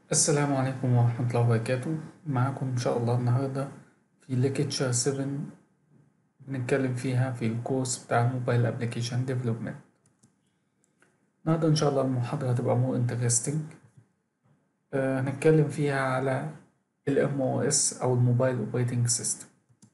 السلام عليكم ورحمة الله وبركاته معاكم إن شاء الله النهاردة في ليكتشر 7 بنتكلم فيها في الكورس بتاع الموبايل ابلكيشن ديفلوبمنت النهاردة إن شاء الله المحاضرة هتبقى مور انترستنج هنتكلم فيها على ال MOS أو الموبايل اوبريتنج سيستم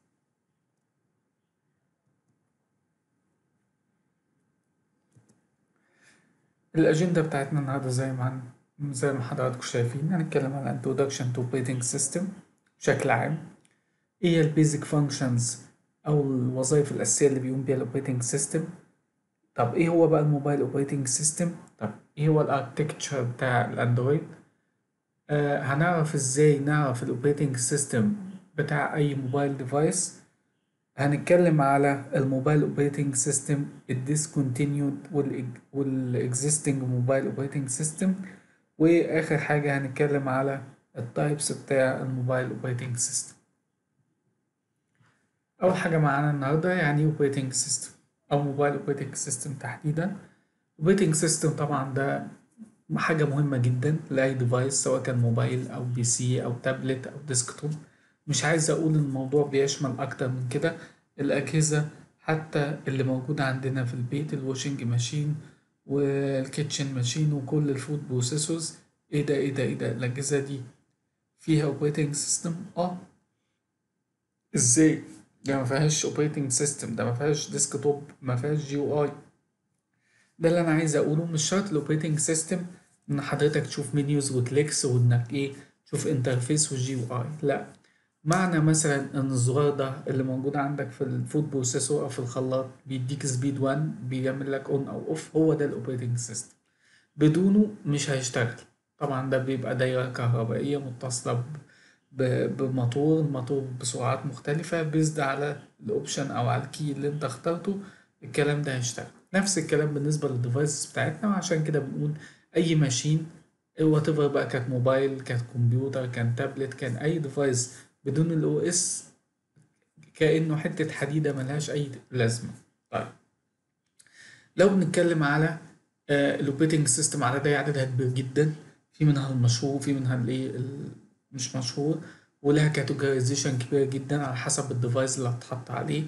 الأجندة بتاعتنا النهاردة زي ما هن... زي ما حضراتكم شايفين هنتكلم على introduction to operating system بشكل عام ايه هي البيزك فانكشنز او الوظائف الاساسيه اللي بيقوم بيها الاوبريتنج سيستم طب ايه هو بقى الموبايل اوبريتنج سيستم طب ايه هو الاركتكتشر بتاع الاندرويد آه هنعرف ازاي نعرف الاوبريتنج سيستم بتاع اي موبايل ديفايس هنتكلم على الموبايل اوبريتنج سيستم الديسكونتينيود والاكزيستنج موبايل اوبريتنج سيستم واخر حاجه هنتكلم على التايبس بتاع الموبايل اوبريتنج سيستم اول حاجه معانا النهارده يعني اوبريتنج سيستم او موبايل اوبريتنج سيستم تحديدا اوبريتنج سيستم طبعا ده حاجه مهمه جدا لاي ديفايس سواء كان موبايل او بي سي او تابلت او ديسكتوب مش عايز اقول الموضوع بيشمل اكتر من كده الاجهزه حتى اللي موجوده عندنا في البيت الواشنج ماشين والكيتشن ماشين وكل الفود بروسيسورز ايه ده ايه ده ايه ده الاجهزه دي فيها اوبريتنج سيستم اه ازاي ده ما فيهاش اوبريتنج سيستم ده ما فيهاش ديسكتوب ما فيهاش جي او اي ده اللي انا عايز اقوله مش شرط الاوبريتنج سيستم ان حضرتك تشوف منيوز وكليكس وانك ايه تشوف انترفيس وجي او اي لا معنى مثلا ان الزرار ده اللي موجود عندك في الفود بروسيسور او في الخلاط بيديك سبيد 1 بيعمل لك اون او اوف هو ده الاوبريتنج سيستم بدونه مش هيشتغل طبعا ده بيبقى دايره كهربائيه متصله بموتور الموتور بسرعات مختلفة بيزد على الأوبشن أو على الكي اللي أنت اخترته الكلام ده هيشتغل نفس الكلام بالنسبة للديفايسز بتاعتنا وعشان كده بنقول أي ماشين وات ايفر بقى كانت موبايل كانت كمبيوتر كان تابلت كان أي ديفايس بدون الأو إس كأنه حتة حديدة ملهاش أي لازمة طيب لو بنتكلم على الأوبريتنج سيستم على ده عددها كبير جدا في منها المشهور في منها الايه مش مشهور ولها كاتيجورايزيشن كبير جدا على حسب الديفايس اللي هتحط عليه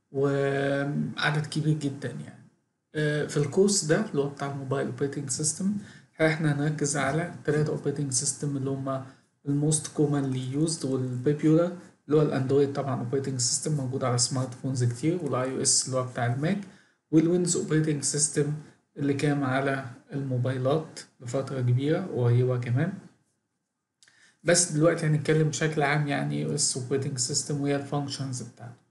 وعدد كبير جدا يعني في الكورس ده اللي هو بتاع الموبايل اوبريتنج سيستم احنا هنركز على ثلاثة اوبريتنج سيستم اللي هما الموست كومنلي يوزد والبيبيولار اللي هو الاندرويد طبعا اوبريتنج سيستم موجود على سمارت فونز كتير والاي او اس اللي هو بتاع الماك والويندوز اوبريتنج سيستم اللي كان على الموبايلات لفترة كبيرة وقريبة كمان بس دلوقتي هنتكلم بشكل عام يعني ايه اس اوبريتنج سيستم وهي الفانكشنز بتاعته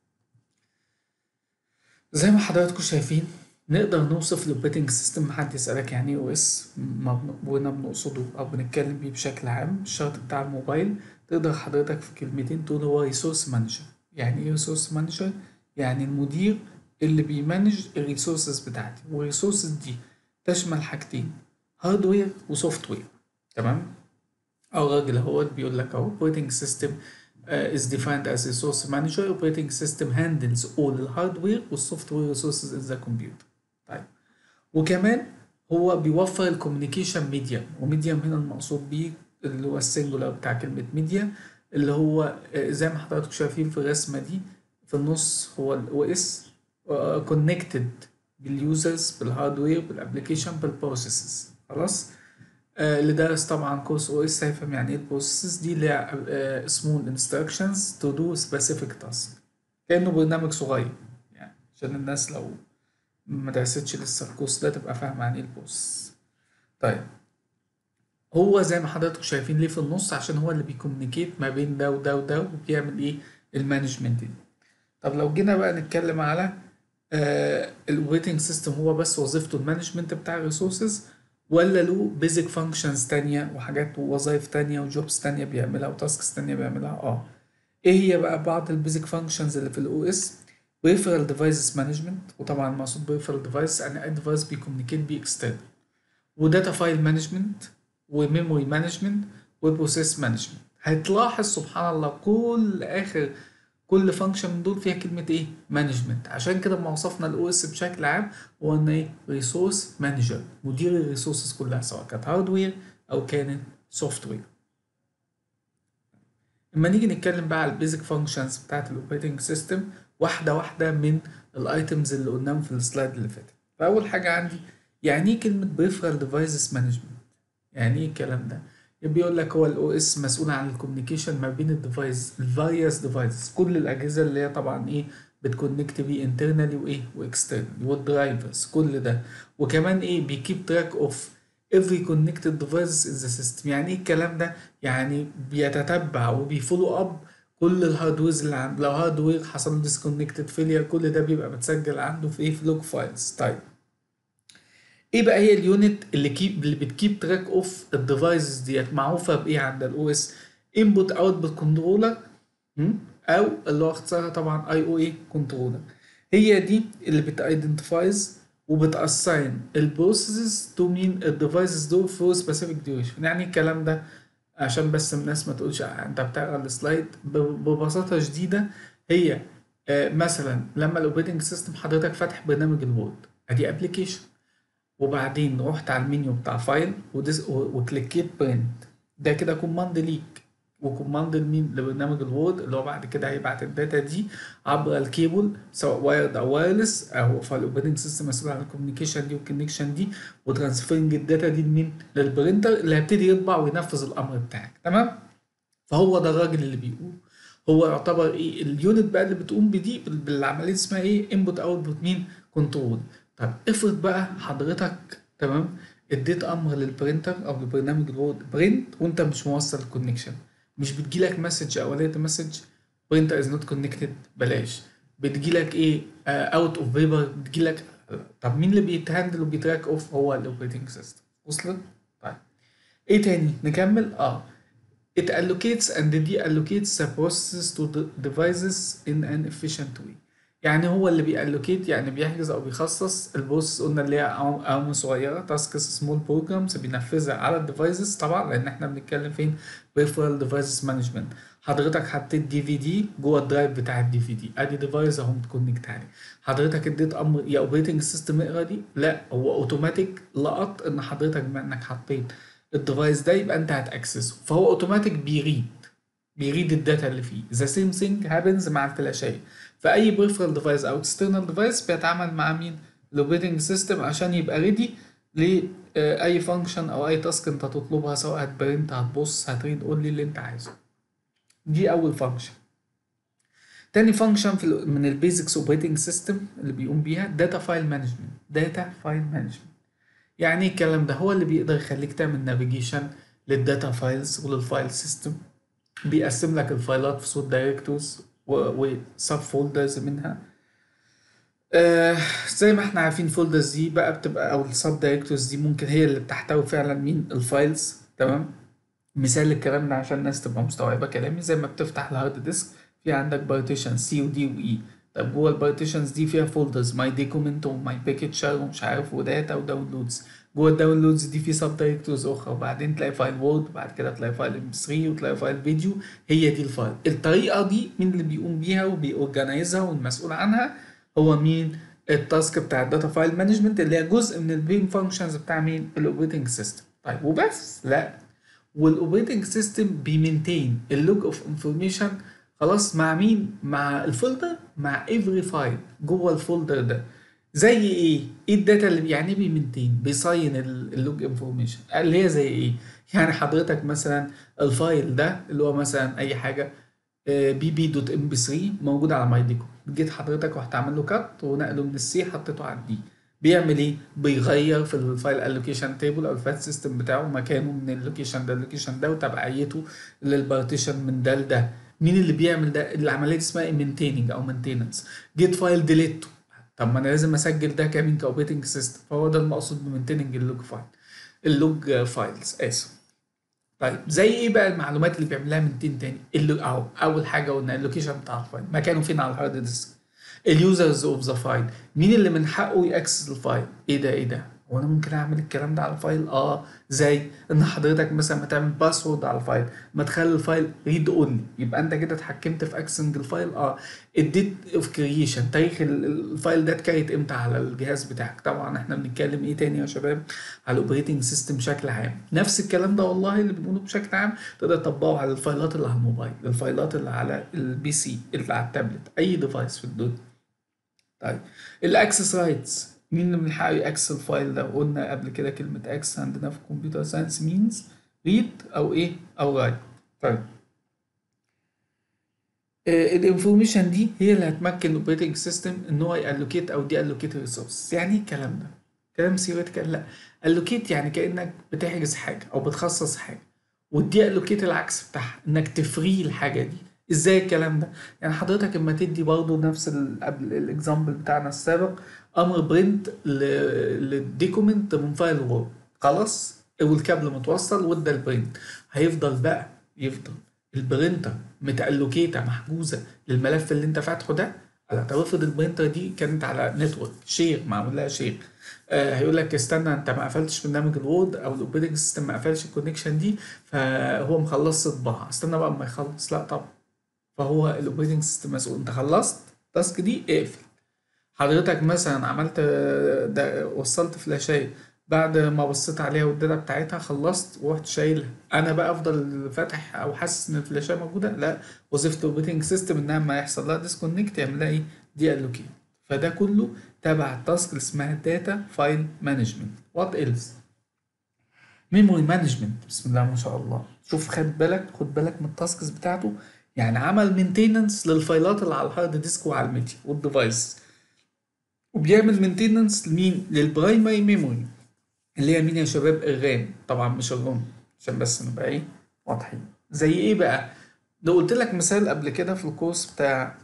زي ما حضراتكم شايفين نقدر نوصف الاوبريتنج سيستم حد يسألك يعني ايه او اس وهنا بنقصده او بنتكلم بيه بشكل عام الشرط بتاع الموبايل تقدر حضرتك في كلمتين تقول هو ريسورس مانجر يعني ايه ريسورس مانجر يعني المدير اللي بيمانج الريسورسز بتاعتي والريسورسز دي تشمل حاجتين هاردوير وسوفت وير تمام أو الراجل هو بيقول لك أهو operating system uh, is defined as resource manager operating system handles all الهاردوير والسوفت وير resources in the computer طيب وكمان هو بيوفر الكوميونيكيشن ميديم وميديم هنا المقصود بيه اللي هو السنجولار بتاع كلمة ميديا اللي هو زي ما حضراتكم شايفين في الرسمة دي في النص هو الاو اس كونكتد باليوزرز بالهاردوير بالابلكيشن بالبروسيسز خلاص اللي درس طبعا كورس او اس هيفهم يعني ايه البروسيسز دي اللي هي سمول انستراكشنز تو دو سبيسيفيك تاسك كانه برنامج صغير يعني عشان الناس لو ما درستش لسه الكورس ده تبقى فاهمه يعني ايه البروسيس طيب هو زي ما حضراتكم شايفين ليه في النص عشان هو اللي بيكومينيكيت ما بين ده وده وده وبيعمل ايه المانجمنت دي طب لو جينا بقى نتكلم على الاوبريتنج سيستم هو بس وظيفته المانجمنت بتاع الريسورسز ولا له بيزك فانكشنز تانية وحاجات ووظائف تانية وجوبز تانية بيعملها وتاسكس تانية بيعملها اه ايه هي بقى بعض البيزك فانكشنز اللي في الاو اس peripheral devices management وطبعا المقصود peripheral device يعني اي ديفايس بيكومينيكيت بيه external وداتا فايل مانجمنت وميموري مانجمنت وبروسيس مانجمنت هتلاحظ سبحان الله كل اخر كل فانكشن من دول فيها كلمة ايه؟ مانجمنت عشان كده لما وصفنا الاو اس بشكل عام هو ان ايه؟ ريسورس مانجر مدير الريسورسز كلها سواء كانت هاردوير او كانت سوفت وير اما نيجي نتكلم بقى على البيزك فانكشنز بتاعت الاوبريتنج سيستم واحده واحده من الايتمز اللي قلناهم في السلايد اللي فاتت فاول حاجه عندي يعني ايه كلمه بريفرال ديفايسز مانجمنت يعني ايه الكلام ده بيقول لك هو الاو اس مسؤول عن الكوميونيكيشن ما بين الديفايس الفاريوس ديفايسز كل الاجهزه اللي هي طبعا ايه بتكونكت بيه انترنالي وايه واكسترنالي والدرايفرز كل ده وكمان ايه بيكيب تراك اوف every connected device in the system يعني ايه الكلام ده يعني بيتتبع وبيفولو اب كل الهاردويرز اللي عنده لو هاردوير حصل له ديسكونكتد فيلير كل ده بيبقى متسجل عنده في ايه في لوج فايلز طيب ايه بقى هي اليونت اللي كيب اللي بتكيب تراك اوف الديفايسز ديت معروفه بايه عند الاو اس انبوت اوتبوت كنترولر او اللي هو اختصارها طبعا اي او اي كنترولر هي دي اللي بتايدنتيفايز وبتاساين البروسيسز تو مين الديفايسز دول فور سبيسيفيك ديوريشن يعني الكلام ده عشان بس الناس ما تقولش انت بتقرا السلايد ببساطه شديده هي آه مثلا لما الاوبريتنج سيستم حضرتك فاتح برنامج الوورد ادي ابلكيشن وبعدين رحت على المنيو بتاع فايل وديس وكليكيت برنت ده كده كوماند ليك وكوماند لمين لبرنامج الوورد اللي هو بعد كده هيبعت الداتا دي عبر الكيبل سواء وايرد او وايرلس او فالاوبريتنج سيستم مسؤول عن الكوميونيكيشن دي والكونكشن دي وترانسفيرنج الداتا دي لمين للبرنتر اللي هيبتدي يطبع وينفذ الامر بتاعك تمام فهو ده الراجل اللي بيقول هو يعتبر ايه اليونت بقى اللي بتقوم بدي بالعمليه اسمها ايه انبوت اوتبوت مين كنترول طب افرض بقى حضرتك تمام اديت امر للبرنتر او لبرنامج الوورد برنت وانت مش موصل الكونكشن مش بتجيلك مسج اوليه مسج برنتر از نوت كونكتد بلاش بتجيلك ايه اوت اوف بيبر بتجيلك طب مين اللي بيتهندل وبيتراك اوف هو الاوبريتنج سيستم وصلت طيب ايه تاني نكمل اه it allocates and deallocates the processes to the devices in an efficient way يعني هو اللي بيالوكيت يعني بيحجز او بيخصص البروسيس قلنا اللي هي اوامر صغيره تاسكس سمول بروجرامز بينفذها على الديفايسز طبعا لان احنا بنتكلم فين بريفرال ديفايسز مانجمنت حضرتك حطيت دي في دي جوه الدرايف بتاع الدي في دي ادي ديفايس اهو متكونكت عليه حضرتك اديت امر يا اوبريتنج سيستم اقرا دي لا هو اوتوماتيك لقط ان حضرتك بما انك حطيت الديفايس ده يبقى انت هتاكسسه فهو اوتوماتيك بيريد بيريد الداتا اللي فيه ذا سيم ثينج هابنز مع الفلاشايه فاي بريفرال ديفايس او اكسترنال ديفايس بيتعامل مع مين الاوبريتنج سيستم عشان يبقى ريدي لاي فانكشن او اي تاسك انت تطلبها سواء هتبرنت هتبص هتريد قول لي اللي انت عايزه دي اول فانكشن تاني فانكشن في من البيزكس اوبريتنج سيستم اللي بيقوم بيها داتا فايل مانجمنت داتا فايل مانجمنت يعني ايه الكلام ده هو اللي بيقدر يخليك تعمل نافيجيشن للداتا فايلز وللفايل سيستم بيقسم لك الفايلات في صوت دايركتورز وسب فولدرز منها آه زي ما احنا عارفين فولدرز دي بقى بتبقى او السب دايركتورز دي ممكن هي اللي بتحتوي فعلا مين الفايلز تمام مثال الكلام ده عشان الناس تبقى مستوعبه كلامي زي ما بتفتح الهارد ديسك في عندك بارتيشن سي ودي واي طب جوه البارتيشنز دي فيها فولدرز ماي دوكيمنت وماي بيكتشر ومش عارف وداتا وداونلودز جوه الداونلودز دي في سب دايركتورز اخرى وبعدين تلاقي فايل وورد وبعد كده تلاقي فايل ام 3 وتلاقي فايل فيديو هي دي الفايل الطريقه دي مين اللي بيقوم بيها وبيورجنايزها والمسؤول عنها هو مين التاسك بتاع الداتا فايل مانجمنت اللي هي جزء من البين فانكشنز بتاع مين الاوبريتنج سيستم طيب وبس لا والاوبريتنج سيستم بيمنتين اللوج اوف انفورميشن خلاص مع مين مع الفولدر مع افري فايل جوه الفولدر ده زي ايه ايه الداتا اللي يعني ايه بيمنتين بيصين اللوج انفورميشن اللي هي زي ايه يعني حضرتك مثلا الفايل ده اللي هو مثلا اي حاجه بي بي دوت ام بي 3 موجود على ماي ديكو جيت حضرتك رحت عامل له كات ونقله من السي حطيته على الدي بيعمل ايه بيغير في الفايل الوكيشن تيبل او الفايل سيستم بتاعه مكانه من اللوكيشن ده اللوكيشن ده وتبعيته للبارتيشن من ده لده مين اللي بيعمل ده العمليه دي اسمها مينتيننج او مينتيننس جيت فايل ديليت طب ما انا لازم اسجل ده كمين كاوبريتنج سيستم فهو ده المقصود بمينتيننج اللوج فايل اللوج فايلز اسف طيب زي ايه بقى المعلومات اللي بيعملها مينتين تاني اللي اهو اول حاجه قلنا اللوكيشن بتاع الفايل مكانه فين على الهارد ديسك اليوزرز اوف ذا فايل مين اللي من حقه ياكسس الفايل ايه ده ايه ده هو انا ممكن اعمل الكلام ده على الفايل اه زي ان حضرتك مثلا ما تعمل باسورد على الفايل ما تخلي الفايل ريد اونلي يبقى انت كده اتحكمت في اكسنج الفايل اه الديت اوف كرييشن تاريخ ال- الفايل ده اتكريت امتى على الجهاز بتاعك طبعا احنا بنتكلم ايه تاني يا شباب على الاوبريتنج سيستم بشكل عام نفس الكلام ده والله اللي بنقوله بشكل عام تقدر تطبقه على الفايلات اللي على الموبايل الفايلات اللي على البي سي اللي على التابلت اي ديفايس في الدنيا طيب الاكسس رايتس مين اللي من حقه ياكسس الفايل ده وقلنا قبل كده كلمه اكسس عندنا في الكمبيوتر ساينس مينز ريد او ايه او رايت طيب الانفورميشن دي هي اللي هتمكن الاوبريتنج سيستم ان هو يالوكيت او دي الوكيت ريسورس يعني ايه الكلام ده كلام ثيوريتيكال لا الوكيت يعني كانك بتحجز حاجه او بتخصص حاجه ودي الوكيت العكس بتاعها انك تفري الحاجه دي ازاي الكلام ده يعني حضرتك اما تدي برضه نفس ال- قبل الاكزامبل بتاعنا السابق امر برنت للديكومنت من فايل وورد خلاص والكابل متوصل وادى البرنت هيفضل بقى يفضل البرنتر متألوكيتة محجوزة للملف اللي انت فاتحه ده على طب افرض البرنتر دي كانت على نتورك شير معمول لها شير آه هيقول لك استنى انت ما قفلتش برنامج الوورد او الاوبريتنج سيستم ما قفلش الكونكشن دي فهو مخلص طباعه استنى بقى اما يخلص لا طبعا فهو الاوبريتنج سيستم مسؤول انت خلصت التاسك دي اقفل حضرتك مثلا عملت ده وصلت فلاشايه بعد ما بصيت عليها والداتا بتاعتها خلصت ورحت شايلها انا بقى افضل فاتح او حاسس ان الفلاشايه موجوده لا وظيفه الاوبريتنج سيستم انها لما يحصل لها ديسكونكت يعمل لها ايه دي الوكيت فده كله تبع التاسك اللي اسمها داتا فايل مانجمنت وات ايلس ميموري مانجمنت بسم الله ما شاء الله شوف خد بالك خد بالك من التاسكس بتاعته يعني عمل مينتيننس للفايلات اللي على الهارد ديسك وعلى الميديا والديفايس وبيعمل مينتيننس لمين للبرايمري ميموري اللي هي مين يا شباب الرام طبعا مش الروم عشان بس نبقى ايه واضحين زي ايه بقى لو قلت لك مثال قبل كده في الكورس بتاع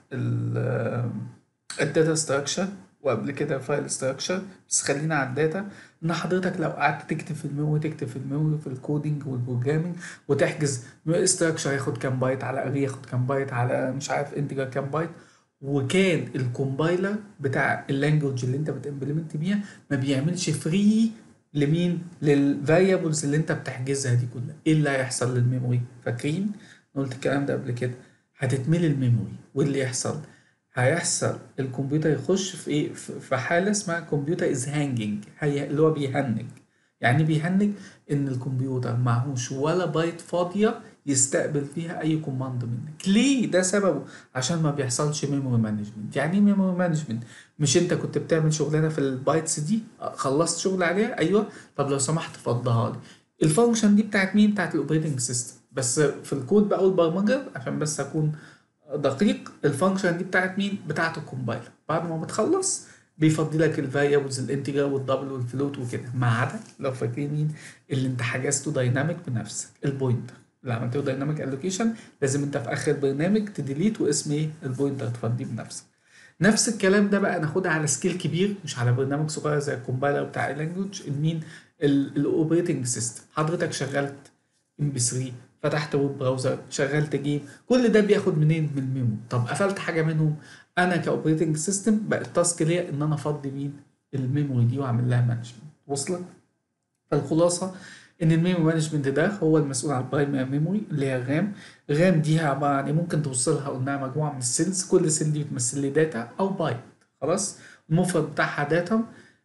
الداتا ستراكشر وقبل كده فايل ستراكشر بس خلينا على الداتا ان حضرتك لو قعدت تكتب في الميموري تكتب في الميموري في الكودينج والبروجرامينج وتحجز ستراكشر ياخد كام بايت على اري ياخد كام بايت على مش عارف انتجر كام بايت وكان الكومبايلر بتاع اللانجوج اللي انت بتمبلمنت بيها ما بيعملش فري لمين للفاريبلز اللي انت بتحجزها دي كلها ايه اللي هيحصل للميموري فاكرين قلت الكلام ده قبل كده هتتملي الميموري واللي يحصل هيحصل الكمبيوتر يخش في ايه في في حاله اسمها كمبيوتر از هانجنج هي اللي هو بيهنج يعني بيهنج ان الكمبيوتر معهوش ولا بايت فاضيه يستقبل فيها اي كوماند منك ليه ده سببه عشان ما بيحصلش ميموري مانجمنت يعني ايه ميموري مانجمنت مش انت كنت بتعمل شغلانه في البايتس دي خلصت شغل عليها ايوه طب لو سمحت فضها لي الفانكشن دي بتاعت مين بتاعت الاوبريتنج سيستم بس في الكود بقى والبرمجه عشان بس اكون دقيق الفانكشن دي بتاعت مين بتاعت الكومبايلر بعد ما بتخلص بيفضي لك الفاريبلز الانتجر والدبل والفلوت وكده ما عدا لو فاكرين مين اللي انت حجزته دايناميك بنفسك البوينتر اللي عملت له دايناميك الوكيشن لازم انت في اخر البرنامج تديليت واسم ايه البوينتر تفضيه بنفسك نفس الكلام ده بقى ناخدها على سكيل كبير مش على برنامج صغير زي الكومبايلر بتاع اللانجوج المين الاوبريتنج سيستم حضرتك شغلت ام بي 3 فتحت ويب براوزر شغلت جيم كل ده بياخد منين من الميمو طب قفلت حاجه منهم انا كاوبريتنج سيستم بقى التاسك ليا ان انا افضي مين الميموري دي واعمل لها مانجمنت وصلت فالخلاصه ان الميموري مانجمنت ده هو المسؤول عن البرايمري ميموري اللي هي الرام الرام دي عباره عن ممكن توصلها قلناها مجموعه من السيلز كل سيل دي بتمثل لي داتا او بايت خلاص المفرد بتاعها داتا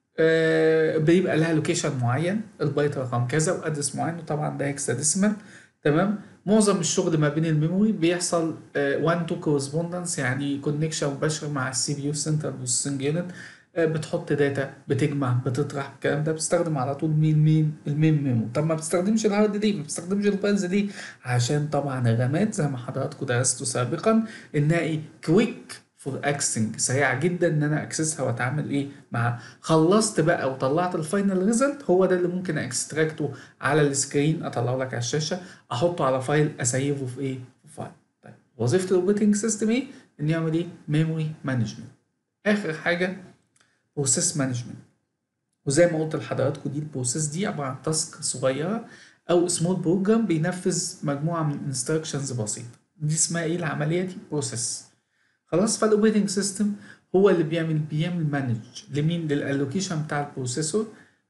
آه بيبقى لها لوكيشن معين البايت رقم كذا وادرس معين وطبعا ده هكساديسيمال تمام معظم الشغل ما بين الميموري بيحصل 1 تو كورسبوندنس يعني كونكشن مباشر مع السي بي يو سنترال بروسيسنج يونت بتحط داتا بتجمع بتطرح الكلام ده بتستخدم على طول مين مين المين ميمو طب ما بتستخدمش الهارد دي ما بتستخدمش الفايلز دي عشان طبعا الرامات زي ما حضراتكم درستوا سابقا انها ايه كويك فور اكسنج سريعه جدا ان انا اكسسها واتعامل ايه مع خلصت بقى وطلعت الفاينل ريزلت هو ده اللي ممكن اكستراكته على السكرين اطلعه لك على الشاشه احطه على فايل اسيفه في ايه في فايل طيب وظيفه الاوبريتنج سيستم ايه ان يعمل ايه ميموري مانجمنت اخر حاجه بروسيس مانجمنت وزي ما قلت لحضراتكم دي البروسيس دي عباره عن تاسك صغيره او سمول بروجرام بينفذ مجموعه من انستراكشنز بسيطه دي اسمها ايه العمليه دي بروسيس خلاص فالاوبريتنج سيستم هو اللي بيعمل بيعمل مانج لمين للالوكيشن بتاع البروسيسور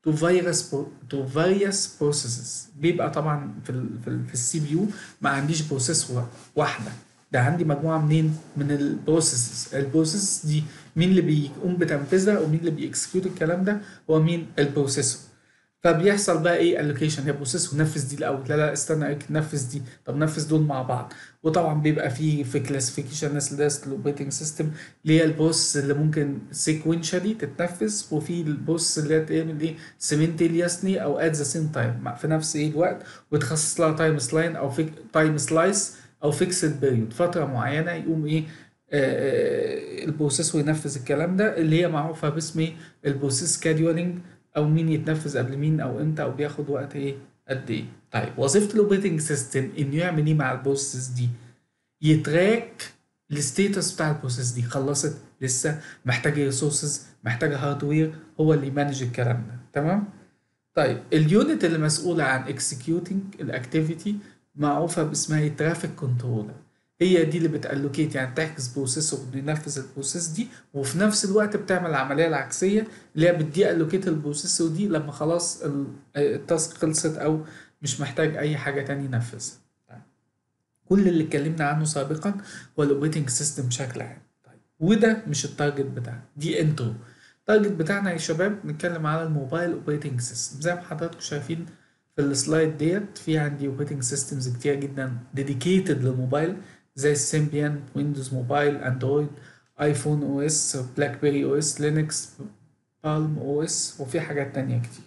to virus to various processes بيبقى طبعا في ال في, ال في السي بي يو ما عنديش بروسيس واحده ده عندي مجموعه منين من البروسيسز البروسيس دي مين اللي بيقوم بتنفيذها ومين اللي بيكسكيوت الكلام ده هو مين البروسيسور فبيحصل بقى ايه الوكيشن هي بروسيسور نفذ دي الاول لا لا استنى نفذ دي طب نفذ دول مع بعض وطبعا بيبقى في في كلاسيفيكيشن ناس ليست الاوبريتنج سيستم اللي هي البروسيس اللي ممكن سيكونشالي تتنفذ وفي البروسيس اللي هي تعمل ايه سيمنتيليسلي او ات ذا سيم تايم في نفس ايه الوقت وتخصص لها تايم سلاين او تايم سلايس او فيكسد بيريود فتره معينه يقوم ايه آه البروسيسور ينفذ الكلام ده اللي هي معروفه باسم ايه البروسيس سكادولينج او مين يتنفذ قبل مين او امتى او بياخد وقت ايه قد ايه طيب وظيفه الاوبريتنج سيستم انه يعمل ايه مع البروسيس دي يتراك الستيتس بتاع البروسيس دي خلصت لسه محتاجه ريسورسز محتاجه هاردوير هو اللي يمانج الكلام ده تمام طيب اليونت اللي مسؤوله عن اكسكيوتنج الاكتيفيتي معروفه باسمها الترافيك كنترولر هي دي اللي بتالوكيت يعني تحجز بروسيسور انه ينفذ البروسيس دي وفي نفس الوقت بتعمل العمليه العكسيه اللي هي بتدي الوكيت البروسيسور دي لما خلاص التاسك خلصت او مش محتاج اي حاجه تاني ينفذها كل اللي اتكلمنا عنه سابقا هو الاوبريتنج سيستم بشكل عام طيب وده مش التارجت بتاعنا دي انترو التارجت بتاعنا يا شباب نتكلم على الموبايل اوبريتنج سيستم زي ما حضراتكم شايفين في السلايد ديت في عندي اوبريتنج سيستمز كتير جدا ديديكيتد للموبايل زي السيمبيان ويندوز موبايل اندرويد ايفون او اس بلاك بيري او اس لينكس بالم او اس وفي حاجات تانية كتير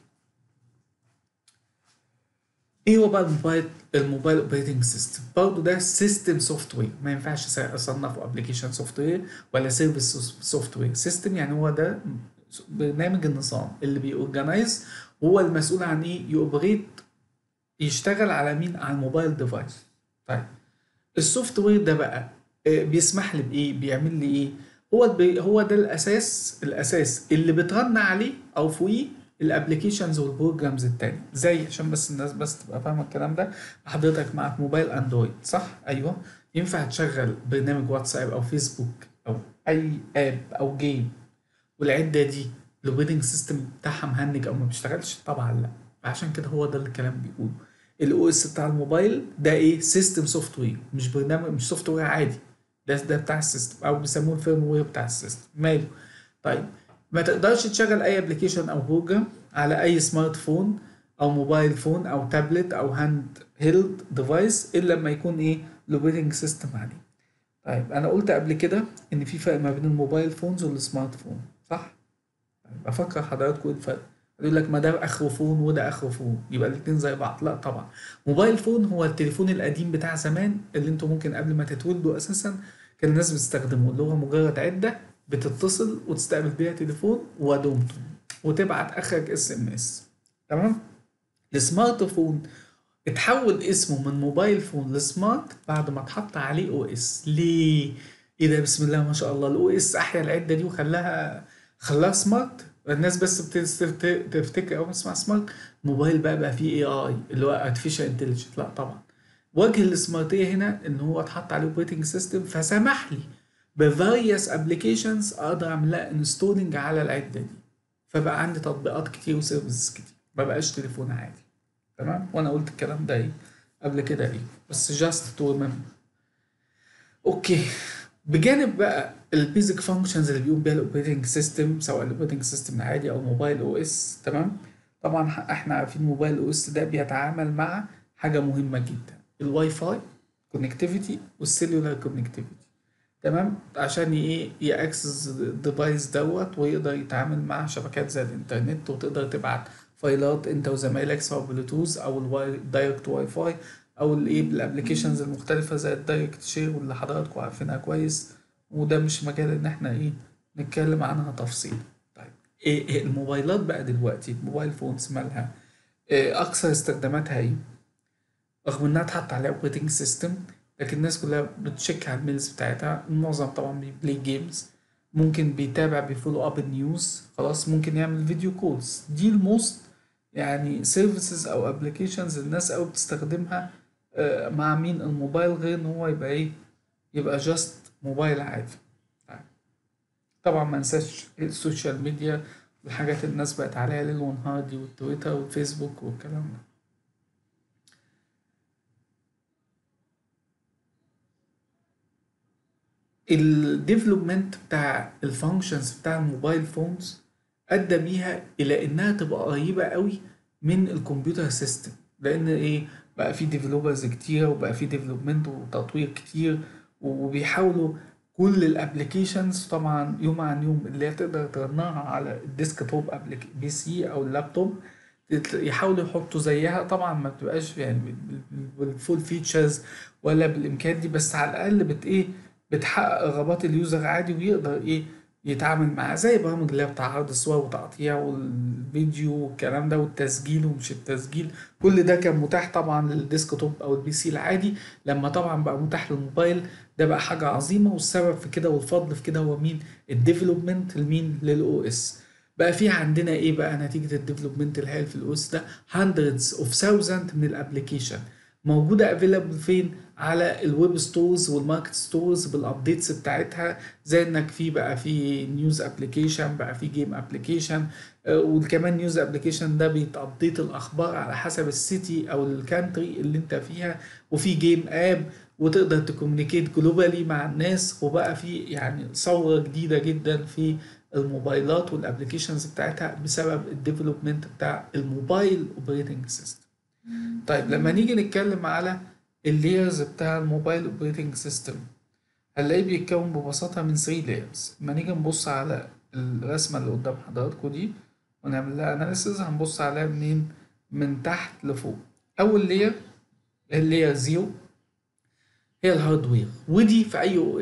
ايه هو بقى الموبايل الموبايل اوبريتنج سيستم برضه ده سيستم سوفت وير ما ينفعش اصنفه ابلكيشن سوفت وير ولا سيرفيس سوفت وير سيستم يعني هو ده برنامج النظام اللي بيورجنايز هو المسؤول عن ايه يوبريت يشتغل على مين على الموبايل ديفايس طيب السوفت وير ده بقى بيسمح لي بايه بيعمل لي ايه هو بي هو ده الاساس الاساس اللي بترن عليه او فوقيه الابلكيشنز والبروجرامز التاني زي عشان بس الناس بس تبقى فاهمه الكلام ده حضرتك معاك موبايل اندرويد صح ايوه ينفع تشغل برنامج واتساب او فيسبوك او اي اب او جيم والعده دي الاوبريتنج سيستم بتاعها مهنج او ما بيشتغلش طبعا لا عشان كده هو ده الكلام بيقوله الاو اس بتاع الموبايل ده ايه سيستم سوفت وير مش برنامج مش سوفت وير عادي ده ده بتاع السيستم او بيسموه الفيرم وير بتاع السيستم ماله طيب ما تقدرش تشغل اي ابلكيشن او بروجرام على اي سمارت فون او موبايل فون او تابلت او هاند هيلد ديفايس الا لما يكون ايه الاوبريتنج سيستم عليه طيب انا قلت قبل كده ان في فرق ما بين الموبايل فونز والسمارت فون صح طيب افكر حضراتكم ايه الفرق يقول لك ما ده اخره فون وده اخره فون يبقى الاثنين زي بعض لا طبعا موبايل فون هو التليفون القديم بتاع زمان اللي انتوا ممكن قبل ما تتولدوا اساسا كان الناس بتستخدمه اللي هو مجرد عده بتتصل وتستقبل بيها تليفون ودمتم وتبعت اخرك اس ام اس تمام السمارت فون اتحول اسمه من موبايل فون لسمارت بعد ما اتحط عليه او اس ليه ايه ده بسم الله ما شاء الله الاو اس احيا العده دي وخلاها خلاها سمارت الناس بس بتفتكر اول ما تسمع سمارت موبايل بقى بقى فيه اي اي اللي هو ارتفيشال انتليجنت لا طبعا وجه السمارتيه هنا ان هو اتحط عليه اوبريتنج سيستم فسمح لي بفاريوس ابلكيشنز اقدر اعمل لها انستولنج على العده دي فبقى عندي تطبيقات كتير وسيرفيسز كتير ما بقاش تليفون عادي تمام وانا قلت الكلام ده ايه قبل كده ايه بس جاست تو ريمبر اوكي بجانب بقى البيزك فانكشنز اللي بيقوم بيها الاوبريتنج سيستم سواء الاوبريتنج سيستم العادي او موبايل او اس تمام طبعا احنا عارفين موبايل او اس ده بيتعامل مع حاجه مهمه جدا الواي فاي كونكتيفيتي والسيلولار كونكتيفيتي تمام عشان ايه ياكسس الديفايس دوت ويقدر يتعامل مع شبكات زي الانترنت وتقدر تبعت فايلات انت وزمايلك سواء بلوتوث او الواي دايركت واي فاي او الايه بالابلكيشنز المختلفه زي الدايركت شير واللي حضراتكم عارفينها كويس وده مش مجال ان احنا ايه نتكلم عنها تفصيل طيب إيه, إيه الموبايلات بقى دلوقتي الموبايل فونز مالها إيه اكثر استخداماتها ايه رغم انها اتحط عليها اوبريتنج سيستم لكن الناس كلها بتشيك على الميلز بتاعتها المعظم طبعا بيبلاي جيمز ممكن بيتابع بيفولو اب النيوز خلاص ممكن يعمل فيديو كولز دي الموست يعني سيرفيسز او ابلكيشنز الناس قوي بتستخدمها مع مين الموبايل غير ان هو يبقى ايه يبقى جاست موبايل عادي طبعا ما ننساش السوشيال ميديا الحاجات اللي الناس بقت عليها ليل ونهار دي والتويتر والفيسبوك والكلام ده الديفلوبمنت بتاع الفانكشنز بتاع الموبايل فونز ادى بيها الى انها تبقى قريبه قوي من الكمبيوتر سيستم لان ايه بقى في ديفلوبرز كتير وبقى في ديفلوبمنت وتطوير كتير وبيحاولوا كل الابلكيشنز طبعا يوم عن يوم اللي هي تقدر ترنها على الديسك توب بي سي او اللابتوب يحاولوا يحطوا زيها طبعا ما بتبقاش يعني بالفول فيتشرز ولا بالامكانيات دي بس على الاقل بت ايه بتحقق رغبات اليوزر عادي ويقدر ايه يتعامل معاه زي برامج اللي هي بتاع عرض الصور وتقطيع والفيديو والكلام ده والتسجيل ومش التسجيل كل ده كان متاح طبعا للديسكتوب او البي سي العادي لما طبعا بقى متاح للموبايل ده بقى حاجة عظيمة والسبب في كده والفضل في كده هو مين الديفلوبمنت لمين للاو اس بقى في عندنا ايه بقى نتيجة الديفلوبمنت الهائل في الاو اس ده hundreds of thousands من الابلكيشن موجودة افيلابل فين على الويب ستورز والماركت ستورز بالابديتس بتاعتها زي انك في بقى في نيوز ابلكيشن بقى في جيم ابلكيشن وكمان نيوز ابلكيشن ده بيتابديت الاخبار على حسب السيتي او الكانتري اللي انت فيها وفي جيم اب وتقدر تكومينيكيت جلوبالي مع الناس وبقى في يعني ثوره جديده جدا في الموبايلات والابلكيشنز بتاعتها بسبب الديفلوبمنت بتاع الموبايل اوبريتنج سيستم طيب لما نيجي نتكلم على اللايرز بتاع الموبايل اوبريتنج سيستم هنلاقيه بيتكون ببساطة من 3 لايرز لما نيجي نبص على الرسمة اللي قدام حضراتكم دي ونعمل لها اناليسيز هنبص عليها منين من تحت لفوق أول لاير اللاير زيرو هي الهاردوير ودي في أي او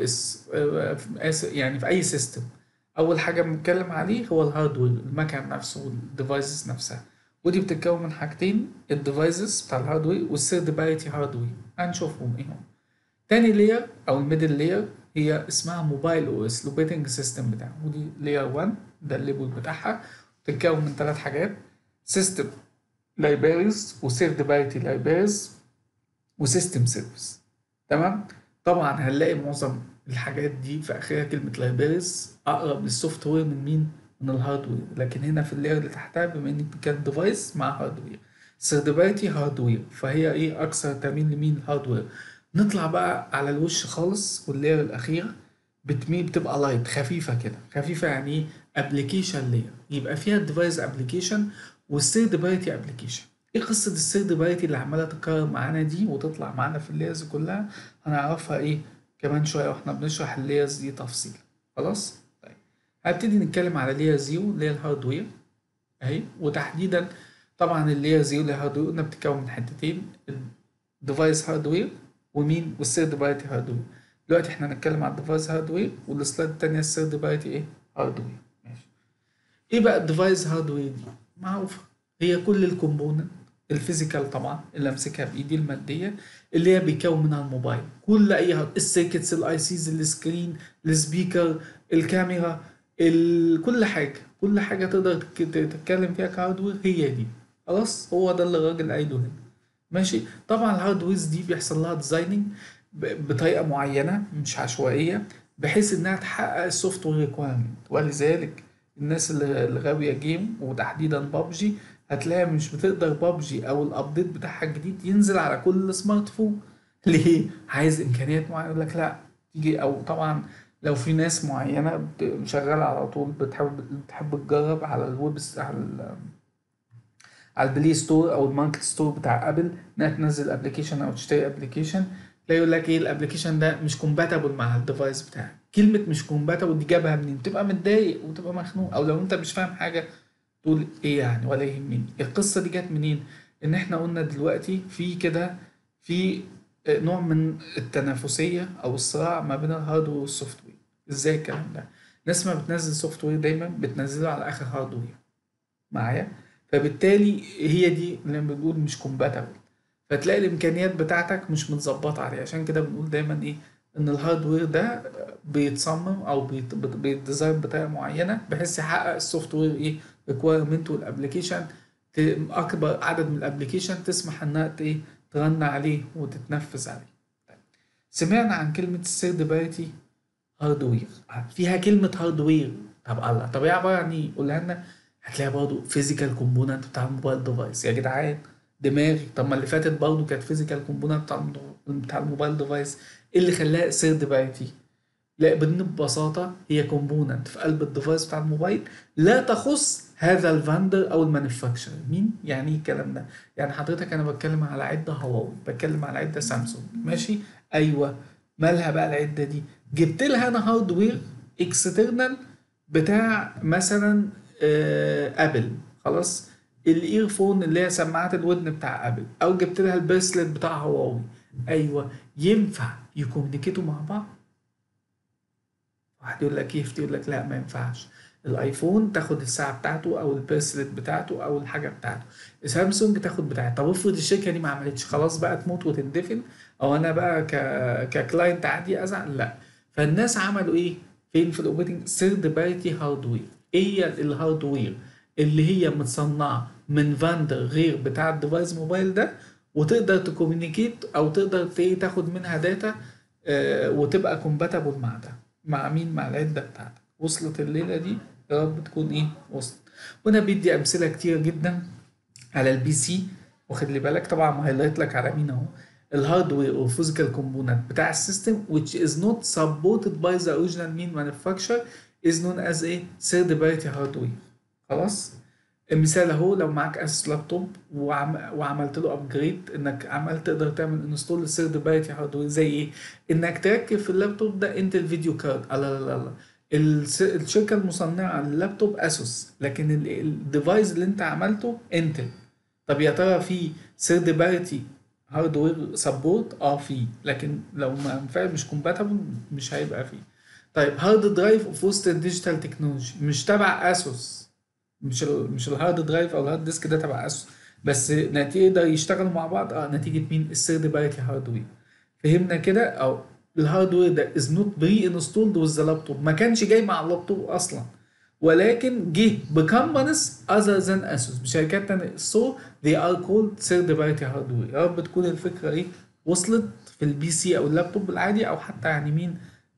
اس يعني في أي سيستم أول حاجة بنتكلم عليه هو الهاردوير المكن نفسه والديفايسز نفسها ودي بتتكون من حاجتين الديفايسز بتاع الهاردوير والثيرد بارتي هاردوير هنشوفهم ايه هم تاني لاير او الميدل لاير هي اسمها موبايل او اس الاوبريتنج سيستم بتاعه ودي لاير 1 ده الليبل بتاعها بتتكون من ثلاث حاجات سيستم لايبريز وثيرد بارتي لايبريز وسيستم سيرفيس تمام طبعا هنلاقي معظم الحاجات دي في اخرها كلمه لايبريز اقرب للسوفت وير من مين من الهاردوير لكن هنا في اللاير اللي تحتها بما ان كان ديفايس مع هاردوير ثيرد بارتي هاردوير فهي ايه اكثر تميل لمين الهاردوير نطلع بقى على الوش خالص واللاير الاخيره بتميل بتبقى لايت خفيفه كده خفيفه يعني ايه ابلكيشن لاير يبقى فيها الديفايس ابلكيشن والثيرد بارتي ابلكيشن ايه قصه الثيرد بارتي اللي عماله تتكرر معانا دي وتطلع معانا في اللايرز كلها هنعرفها ايه كمان شويه واحنا بنشرح اللايرز دي تفصيل خلاص طيب هبتدي نتكلم على لاير زيرو اللي هي الهاردوير اهي وتحديدا طبعا اللاير زيرو اللي هي الهاردوير قلنا بتتكون من حتتين الديفايس هاردوير ومين والثيرد بارتي هاردوير دلوقتي احنا هنتكلم على الديفايس هاردوير والسلايد التانية الثيرد بارتي ايه هاردوير ماشي ايه بقى الديفايس هاردوير دي معروفة هي كل الكومبوننت الفيزيكال طبعا اللي امسكها بايدي الماديه اللي هي بيكون منها الموبايل كل اي السيركتس الاي سيز السكرين السبيكر الكاميرا ال... كل حاجه كل حاجه تقدر تتكلم فيها كهاردوير هي دي خلاص هو ده اللي الراجل قايله هنا ماشي طبعا الهاردويرز دي بيحصل لها ديزايننج بطريقه معينه مش عشوائيه بحيث انها تحقق السوفت وير ريكويرمنت ولذلك الناس اللي غاويه جيم وتحديدا بابجي هتلاقي مش بتقدر بابجي او الابديت بتاعها الجديد ينزل على كل سمارت فون ليه عايز امكانيات معينه يقول لك لا تيجي او طبعا لو في ناس معينه شغاله على طول بتحب بتحب تجرب على الويب على على البلاي ستور او الماركت ستور بتاع ابل انها تنزل ابلكيشن او تشتري ابلكيشن تلاقي يقول لك ايه الابلكيشن ده مش كومباتبل مع الديفايس بتاعك كلمه مش كومباتبل دي جابها منين تبقى متضايق وتبقى مخنوق او لو انت مش فاهم حاجه تقول ايه يعني ولا يهمني القصه دي جت منين ان احنا قلنا دلوقتي في كده في نوع من التنافسيه او الصراع ما بين الهاردوير والسوفت وير ازاي الكلام ده الناس ما بتنزل سوفت وير دايما بتنزله على اخر هاردوير معايا فبالتالي هي دي اللي بنقول مش كومباتبل فتلاقي الامكانيات بتاعتك مش متظبطه عليه عشان كده بنقول دايما ايه ان الهاردوير ده بيتصمم او بيديزاين بطريقه معينه بحيث يحقق السوفت وير ايه ريكويرمنت والابلكيشن اكبر عدد من الابلكيشن تسمح انها ايه ترن عليه وتتنفذ عليه طيب. سمعنا عن كلمه الثيرد بارتي هاردوير فيها كلمه هاردوير طب الله طب ايه عباره عن ايه قولها لنا هتلاقي برضه فيزيكال كومبوننت بتاع الموبايل ديفايس يا جدعان دماغي طب ما اللي فاتت برضه كانت فيزيكال كومبوننت بتاع الموضوع- بتاع الموبايل ديفايس ايه اللي خلاها سيرد بارتي لا بن- ببساطة هي كومبوننت في قلب الديفايس بتاع الموبايل لا تخص هذا الفاندر او المانيفاكتشر مين يعني ايه الكلام ده يعني حضرتك انا بتكلم على عدة هواوي بتكلم على عدة سامسونج ماشي ايوه مالها بقى العدة دي جبت لها انا هاردوير اكسترنال بتاع مثلا آه ابل خلاص الايرفون اللي هي سماعات الودن بتاع ابل او جبت لها البريسلت بتاع هواوي ايوه ينفع يكومينيكيتوا مع بعض واحد يقول لك كيف يقول لك لا ما ينفعش الايفون تاخد الساعه بتاعته او البريسلت بتاعته او الحاجه بتاعته سامسونج تاخد بتاعتها طب افرض الشركه دي ما عملتش خلاص بقى تموت وتندفن او انا بقى ك ككلاينت عادي ازعل لا فالناس عملوا ايه فين في الاوبريتنج سيرد بارتي هاردوير ايه هي الهاردوير اللي هي متصنعه من فاندر غير بتاع الديفايس موبايل ده وتقدر تكومينيكيت او تقدر ت- تاخد منها داتا آه، وتبقى كومباتبل مع ده مع مين مع العده بتاعتك وصلت الليله دي يا رب تكون ايه وصلت وانا بدي امثله كتير جدا على البي سي واخد لي بالك طبعا هايلايت لك على مين اهو الهاردوير او physical component بتاع السيستم which is not supported by the original mean manufacturer is known as a third party hardware خلاص المثال اهو لو معاك اسس لابتوب وعم... وعملت له ابجريد انك عملت تقدر تعمل انستول للثيرد بارتي هاردوير زي ايه؟ انك تركب في اللابتوب ده انتل فيديو كارد لا لا لا لا الس- الشركه المصنعه لللابتوب اسوس لكن ال- الديفايس اللي انت عملته انتل طب يا ترى في ثيرد بارتي هاردوير سبورت اه في لكن لو ما فعلا مش كومباتبل مش هيبقى فيه طيب هارد درايف اوف وسط ديجيتال تكنولوجي مش تبع اسوس مش ال مش الهارد درايف او الهارد ديسك ده تبع اسوس بس نتيجة يشتغلوا مع بعض اه نتيجة مين الثيرد بارتي هاردوير فهمنا كده او الهاردوير ده از نوت بري انستولد وذ لابتوب ما كانش جاي مع اللابتوب اصلا ولكن جه بكمبانيز اذر ذان اسوس بشركات تانية سو they are called third party hardware يا رب تكون الفكره ايه وصلت في البي سي او اللابتوب العادي او حتى يعني مين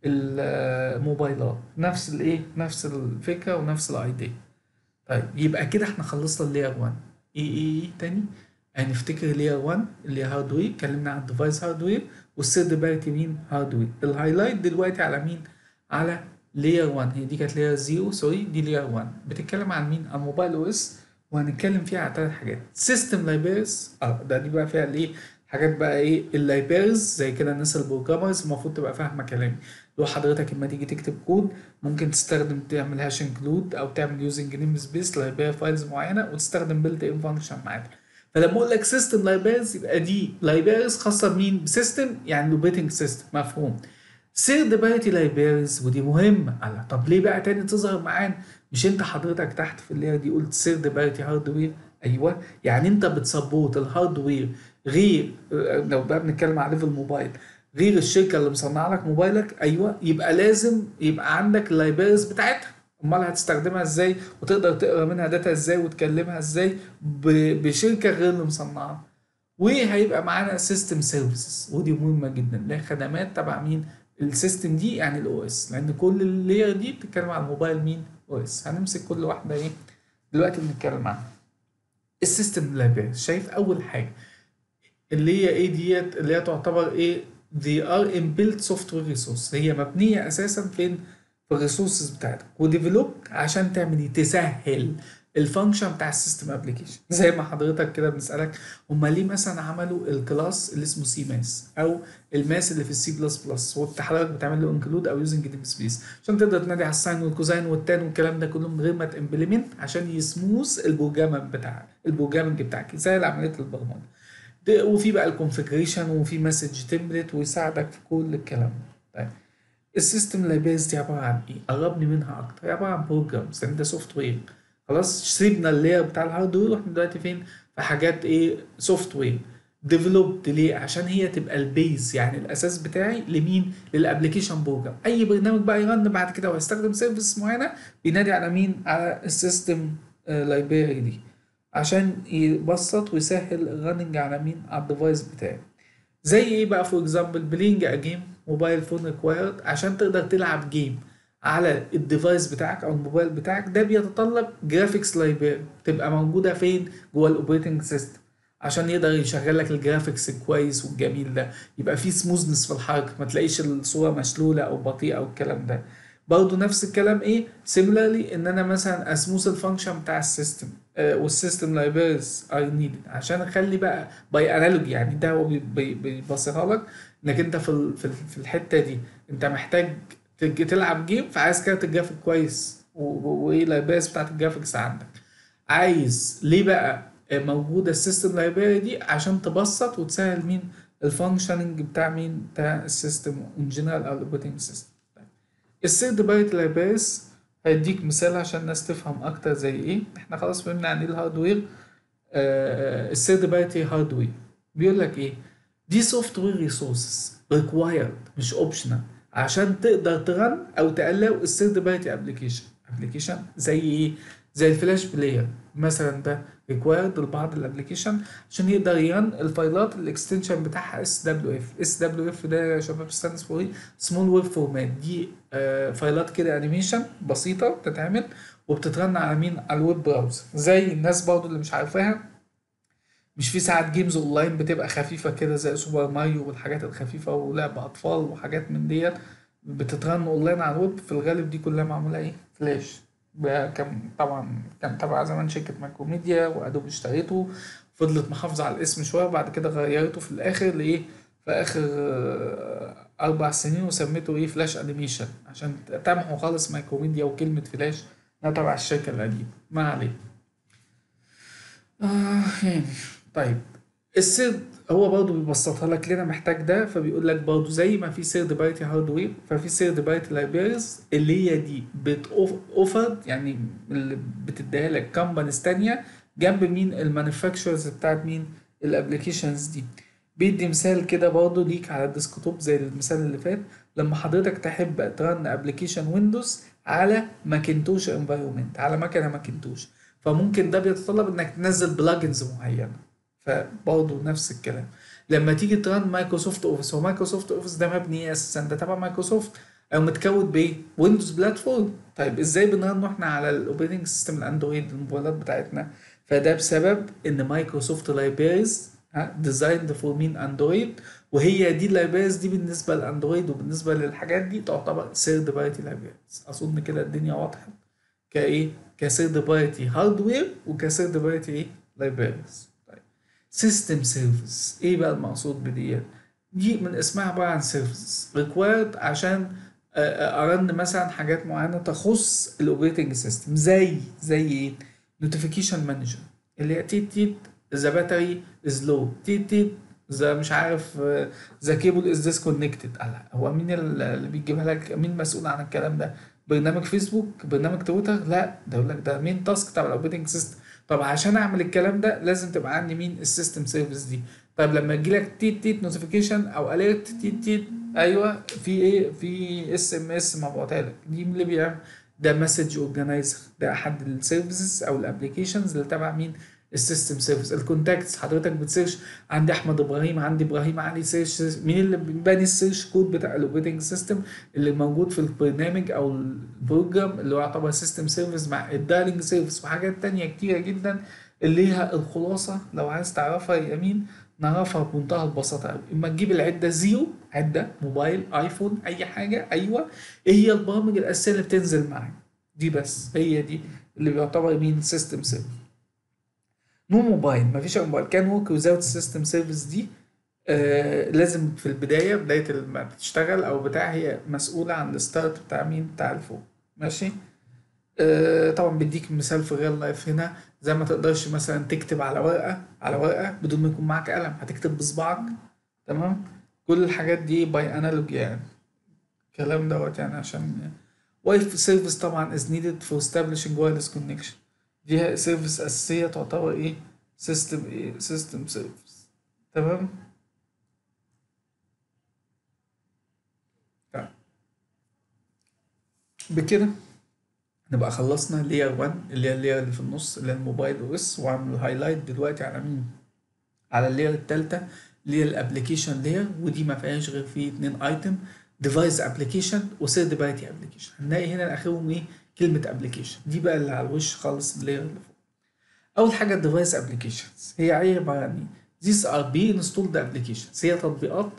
الموبايلات نفس الايه نفس الفكره ونفس الايديا طيب يبقى كده احنا خلصنا اللاير 1 ايه ايه ايه تاني هنفتكر لاير 1 اللي هي هاردوير اتكلمنا عن الديفايس هاردوير والثيرد بارتي مين هاردوير الهايلايت دلوقتي على مين على لاير 1 هي دي كانت لاير 0 سوري دي لاير 1 بتتكلم عن مين عن موبايل او اس وهنتكلم فيها على ثلاث حاجات سيستم لايبرز اه ده دي بقى فيها الايه حاجات بقى ايه اللايبرز زي كده الناس البروجرامرز المفروض تبقى فاهمه كلامي لو حضرتك لما تيجي تكتب كود ممكن تستخدم تعمل هاش انكلود او تعمل يوزنج نيم سبيس لايبراري فايلز معينه وتستخدم بيلت ان فانكشن معاك فلما اقول لك سيستم لايبرز يبقى دي لايبرز خاصه بمين بسيستم يعني الاوبريتنج سيستم مفهوم سيرد بارتي لايبرز ودي مهمه على طب ليه بقى تاني تظهر معانا مش انت حضرتك تحت في اللير دي قلت سيرد بارتي هاردوير ايوه يعني انت بتسبورت الهاردوير غير لو بقى بنتكلم على ليفل موبايل غير الشركه اللي مصنعه لك موبايلك ايوه يبقى لازم يبقى عندك اللايبرز بتاعتها امال هتستخدمها ازاي وتقدر تقرا منها داتا ازاي وتكلمها ازاي ب- بشركه غير اللي مصنعه وهيبقى معانا سيستم سيرفيسز ودي مهمه جدا اللي هي خدمات تبع مين السيستم دي يعني الاو اس لان كل اللاير دي بتتكلم عن الموبايل مين او اس هنمسك كل واحده ايه دلوقتي بنتكلم عنها السيستم لايبرز شايف اول حاجه اللي هي ايه ديت اللي هي تعتبر ايه they are inbuilt software resource هي مبنيه اساسا فين في الريسورسز بتاعتك وديفلوب عشان تعمل ايه تسهل الفانكشن بتاع السيستم ابلكيشن زي ما حضرتك كده بنسالك هم ليه مثلا عملوا الكلاس اللي اسمه سي ماس او الماس اللي في السي بلس بلس وانت حضرتك بتعمل له انكلود او يوزنج نيم سبيس عشان تقدر تنادي على الساين والكوزاين والتان والكلام ده كله من غير ما تمبلمنت عشان يسموث البروجرام بتاعك البروجرامنج بتاعك يسهل عمليه البرمجه ده- وفي بقى الكونفجريشن وفي مسج تمبلت ويساعدك في كل الكلام ده طيب السيستم لايبرز دي عباره عن ايه؟ قربني منها اكتر هي عباره عن بروجرامز يعني ده سوفت وير خلاص سيبنا اللاير بتاع الهاردوير واحنا دلوقتي فين؟ في حاجات ايه؟ سوفت وير ديفلوبد ليه؟ عشان هي تبقى البيز يعني الاساس بتاعي لمين؟ للابلكيشن بروجرام اي برنامج بقى يرن بعد كده وهيستخدم سيرفيس معينه بينادي على مين؟ على السيستم لايبراري دي عشان يبسط ويسهل الرننج على مين؟ على الديفايس بتاعي زي ايه بقى فور اكزامبل بلينج ا جيم موبايل فون ريكوايرد عشان تقدر تلعب جيم على الديفايس بتاعك او الموبايل بتاعك ده بيتطلب جرافيكس لايبراري تبقى موجوده فين جوه الاوبريتنج سيستم عشان يقدر يشغل لك الجرافيكس الكويس والجميل ده يبقى فيه سموزنس في الحركه ما تلاقيش الصوره مشلوله او بطيئه او الكلام ده برضه نفس الكلام ايه سيميلارلي ان انا مثلا اسموث الفانكشن بتاع السيستم آه والسيستم لايبرز ار نيدد عشان اخلي بقى باي انالوج يعني ده هو بيبصيها لك انك انت في في الحته دي انت محتاج تلعب جيم فعايز كارت الجرافيك كويس وايه اللايبرز بتاعت الجرافيكس عندك عايز ليه بقى موجوده السيستم لايبراري دي عشان تبسط وتسهل مين الفانكشننج بتاع مين بتاع السيستم ان جنرال او الاوبريتنج سيستم الثيرد بارتي لايبراريز هديك مثال عشان الناس تفهم اكتر زي ايه احنا خلاص فهمنا عن ايه الهاردوير آه الثيرد بارتي هاردوير بيقول لك ايه دي سوفت وير ريسورسز ريكوايرد مش اوبشنال عشان تقدر ترن او تقلو الثيرد بارتي ابلكيشن ابلكيشن زي ايه زي الفلاش بلاير مثلا ده ريكوايرد لبعض الابلكيشن عشان يقدر يرن الفايلات الاكستنشن بتاعها اس دبليو اف اس دبليو اف ده يا شباب ستاندز فور ايه سمول ويب فورمات دي آه فايلات كده انيميشن بسيطه بتتعمل وبتترن على مين على الويب براوزر زي الناس برضو اللي مش عارفاها مش في ساعات جيمز اونلاين بتبقى خفيفه كده زي سوبر ماريو والحاجات الخفيفه ولعب اطفال وحاجات من ديت بتترن اونلاين على الويب في الغالب دي كلها معموله ايه فلاش كان طبعا كان تبع زمان شركة مايكروميديا وأدوب اشتريته فضلت محافظة على الاسم شوية بعد كده غيرته في الآخر لإيه في آخر أربع سنين وسميته إيه فلاش أنيميشن عشان تمحو خالص مايكروميديا وكلمة فلاش إنها تبع الشركة القديمة ما عليه آه يعني طيب السيرد هو برضه بيبسطها لك لنا محتاج ده فبيقول لك برضه زي ما في سيرد بايتي هاردوير ففي سيرد بايتي لايبريز اللي هي دي بتوفرد يعني اللي بتديها لك كومبانيز تانية جنب مين المانيفاكتشرز بتاعت مين الابلكيشنز دي بيدي مثال كده برضه ليك على الديسكتوب زي المثال اللي فات لما حضرتك تحب ترن ابلكيشن ويندوز على ماكنتوش انفايرمنت على مكنه ماكنتوش فممكن ده بيتطلب انك تنزل بلجنز معينه فبرضه نفس الكلام لما تيجي ترن مايكروسوفت اوفيس هو مايكروسوفت اوفيس ده مبني اساسا ده تبع مايكروسوفت او متكون بايه؟ ويندوز بلاتفورم طيب ازاي بنرنه احنا على الاوبريتنج سيستم الاندرويد الموبايلات بتاعتنا فده بسبب ان مايكروسوفت لايبريز ديزايند فور مين اندرويد وهي دي اللايبريز دي بالنسبه للاندرويد وبالنسبه للحاجات دي تعتبر سيرد بارتي لايبريز اظن كده الدنيا واضحه كايه كسيرد بارتي هاردوير وكسيرد بارتي ايه لايبريز سيستم سيرفيس ايه بقى المقصود بديت دي من اسمها عباره عن سيرفيس ريكوايرد عشان ارن مثلا حاجات معينه تخص الاوبريتنج سيستم زي زي ايه نوتيفيكيشن مانجر اللي هي تيت تيت ذا باتري از لو تيت تيت ذا مش عارف ذا كيبل از ديسكونكتد هو مين اللي بيجيبها لك مين مسؤول عن الكلام ده برنامج فيسبوك برنامج تويتر لا ده يقول لك ده مين تاسك تبع الاوبريتنج سيستم طب عشان اعمل الكلام ده لازم تبقى عندي مين السيستم سيرفيس دي طيب لما يجي لك تيت تيت نوتيفيكيشن او اليرت تيت تيت ايوه في ايه في اس ام اس مبعوتها لك دي اللي بيعمل ده مسج اورجانيزر ده احد السيرفيسز او الابلكيشنز اللي تبع مين السيستم سيرفيس الكونتاكتس حضرتك بتسيرش عندي احمد ابراهيم عندي ابراهيم علي سيرش مين اللي باني السيرش كود بتاع الاوبريتنج سيستم اللي موجود في البرنامج او البروجرام اللي هو يعتبر سيستم سيرفيس مع الدايلنج سيرفيس وحاجات تانية كتيرة جدا اللي ليها الخلاصة لو عايز تعرفها يا امين نعرفها بمنتهى البساطة قوي اما تجيب العدة زيرو عدة موبايل ايفون اي حاجة ايوه ايه هي البرامج الاساسية اللي بتنزل معاك دي بس هي دي اللي بيعتبر مين سيستم سيرفيس نو موبايل مفيش موبايل كان ورك ويزاوت السيستم سيرفيس دي آه لازم في البدايه بدايه ما بتشتغل او بتاع هي مسؤوله عن الستارت بتاع مين بتاع الفوق ماشي آه طبعا بديك مثال في الريال لايف هنا زي ما تقدرش مثلا تكتب على ورقه على ورقه بدون ما يكون معاك قلم هتكتب بصبعك تمام كل الحاجات دي باي انالوج يعني الكلام دوت يعني عشان وايف سيرفيس طبعا is needed for establishing wireless connection دي سيرفيس اساسيه تعتبر ايه سيستم ايه سيستم سيرفيس تمام طيب بكده نبقى خلصنا لير 1 اللي هي اللير اللي في النص اللي هي الموبايل او اس وعامل هايلايت دلوقتي على مين على اللير التالتة اللي هي الابلكيشن لير ودي ما فيهاش غير فيه اتنين ايتم ديفايس ابلكيشن وثيرد بارتي ابلكيشن هنلاقي هنا اخرهم ايه كلمه ابلكيشن دي بقى اللي على الوش خالص اللاير اللي فوق اول حاجه الديفايس ابلكيشنز هي عباره عن ايه these are be installed applications هي تطبيقات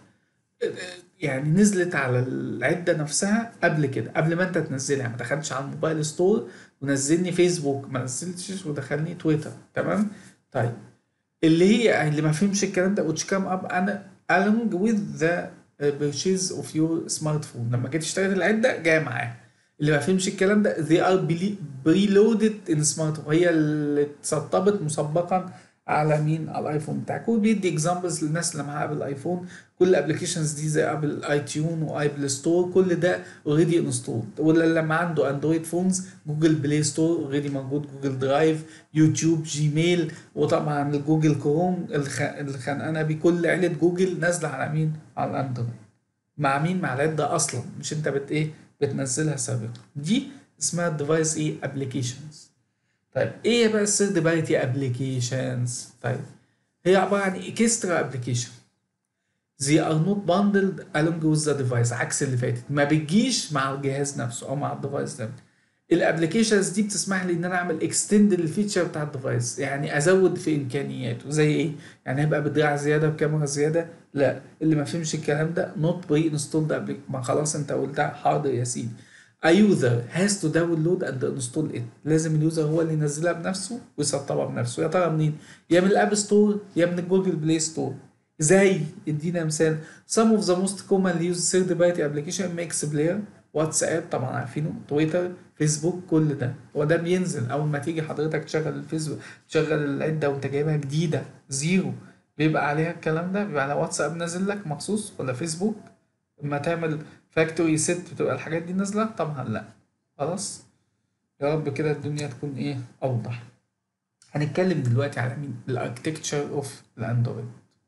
يعني نزلت على العده نفسها قبل كده قبل ما انت تنزلها ما دخلتش على الموبايل ستور ونزلني فيسبوك ما نزلتش ودخلني تويتر تمام طيب اللي هي اللي ما فهمش الكلام ده which come up along with the purchase of your smartphone لما جيت اشتريت العده جايه معاها اللي ما فهمش الكلام ده they are preloaded in smartphone هي اللي اتسطبت مسبقا على مين على الايفون بتاعك هو بيدي اكزامبلز للناس اللي معاها ابل ايفون كل الابلكيشنز دي زي ابل اي تيون وايبل ستور كل ده اوريدي انستولد ولا لما عنده اندرويد فونز جوجل بلاي ستور اوريدي موجود جوجل درايف يوتيوب جيميل وطبعا الجوجل كروم اللي خانقانا بيه كل عيله جوجل نازله على مين على الاندرويد مع مين مع العده اصلا مش انت بت ايه بتنزلها سابقا دي اسمها الديفايس ايه ابلكيشنز طيب ايه بقى الثيرد بارتي ابلكيشنز طيب هي عباره عن اكسترا ابلكيشن they are not bundled along with the device عكس اللي فاتت ما بتجيش مع الجهاز نفسه او مع الديفايس ده الابلكيشنز دي بتسمح لي ان انا اعمل اكستند للفيتشر بتاع الديفايس يعني ازود في امكانياته زي ايه يعني هيبقى بدراع زياده بكاميرا زياده لا اللي ما فهمش الكلام ده نوت بري انستولد ما خلاص انت قلتها حاضر يا سيدي A user has to download and install it لازم اليوزر هو اللي ينزلها بنفسه ويسطبها بنفسه يا ترى منين يا من الاب ستور يا من الجوجل بلاي ستور زي ادينا مثال some of the most commonly used third party application ميكس بلاير واتساب طبعا عارفينه تويتر فيسبوك كل ده هو ده بينزل اول ما تيجي حضرتك تشغل الفيسبوك تشغل العده وانت جايبها جديده زيرو بيبقى عليها الكلام ده بيبقى على واتساب نازل لك مخصوص ولا فيسبوك اما تعمل فاكتوري ست بتبقى الحاجات دي نازله طبعا لا خلاص يا رب كده الدنيا تكون ايه اوضح هنتكلم دلوقتي على مين الاركتكتشر اوف الاندرويد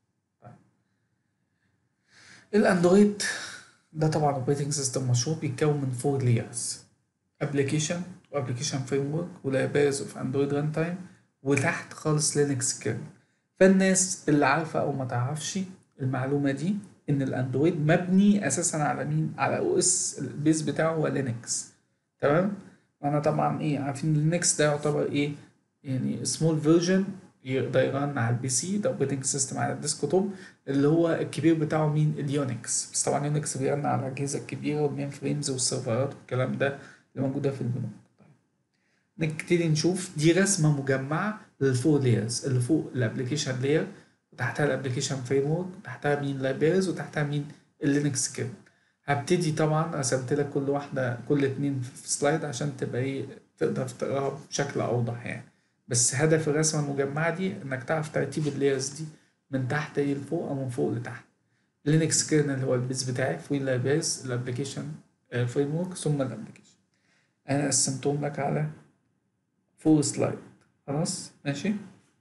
الاندرويد ده طبعا اوبريتنج سيستم مشهور بيتكون من فور لايرز ابلكيشن وابلكيشن فريم ورك ولايبرز اوف اندرويد ران تايم وتحت خالص لينكس كيرنل فالناس اللي عارفه او ما تعرفش المعلومه دي ان الاندرويد مبني اساسا على مين على او اس البيز بتاعه هو لينكس تمام انا طبعا ايه عارفين لينكس ده يعتبر ايه يعني سمول فيرجن يقدر يرن على البي سي ده اوبريتنج سيستم على الديسكتوب اللي هو الكبير بتاعه مين اليونكس بس طبعا يونكس بيرن على الاجهزه الكبيره والمين فريمز والسيرفرات والكلام ده اللي موجوده في البنوك طيب نبتدي نشوف دي رسمه مجمعه للفور لايرز اللي فوق الابلكيشن لاير وتحتها الابلكيشن فريم ورك وتحتها مين لايبرز وتحتها مين اللينكس كيرنل هبتدي طبعا رسمت لك كل واحده كل اتنين في سلايد عشان تبقى ايه تقدر تقراها بشكل اوضح يعني بس هدف الرسمه المجمعه دي انك تعرف ترتيب اللايرز دي من تحت ايه لفوق او من فوق لتحت لينكس كيرنل هو البيز بتاعي فوق اللايبرز الابلكيشن فريم ورك ثم الابلكيشن انا قسمتهم لك على فور سلايد خلاص ماشي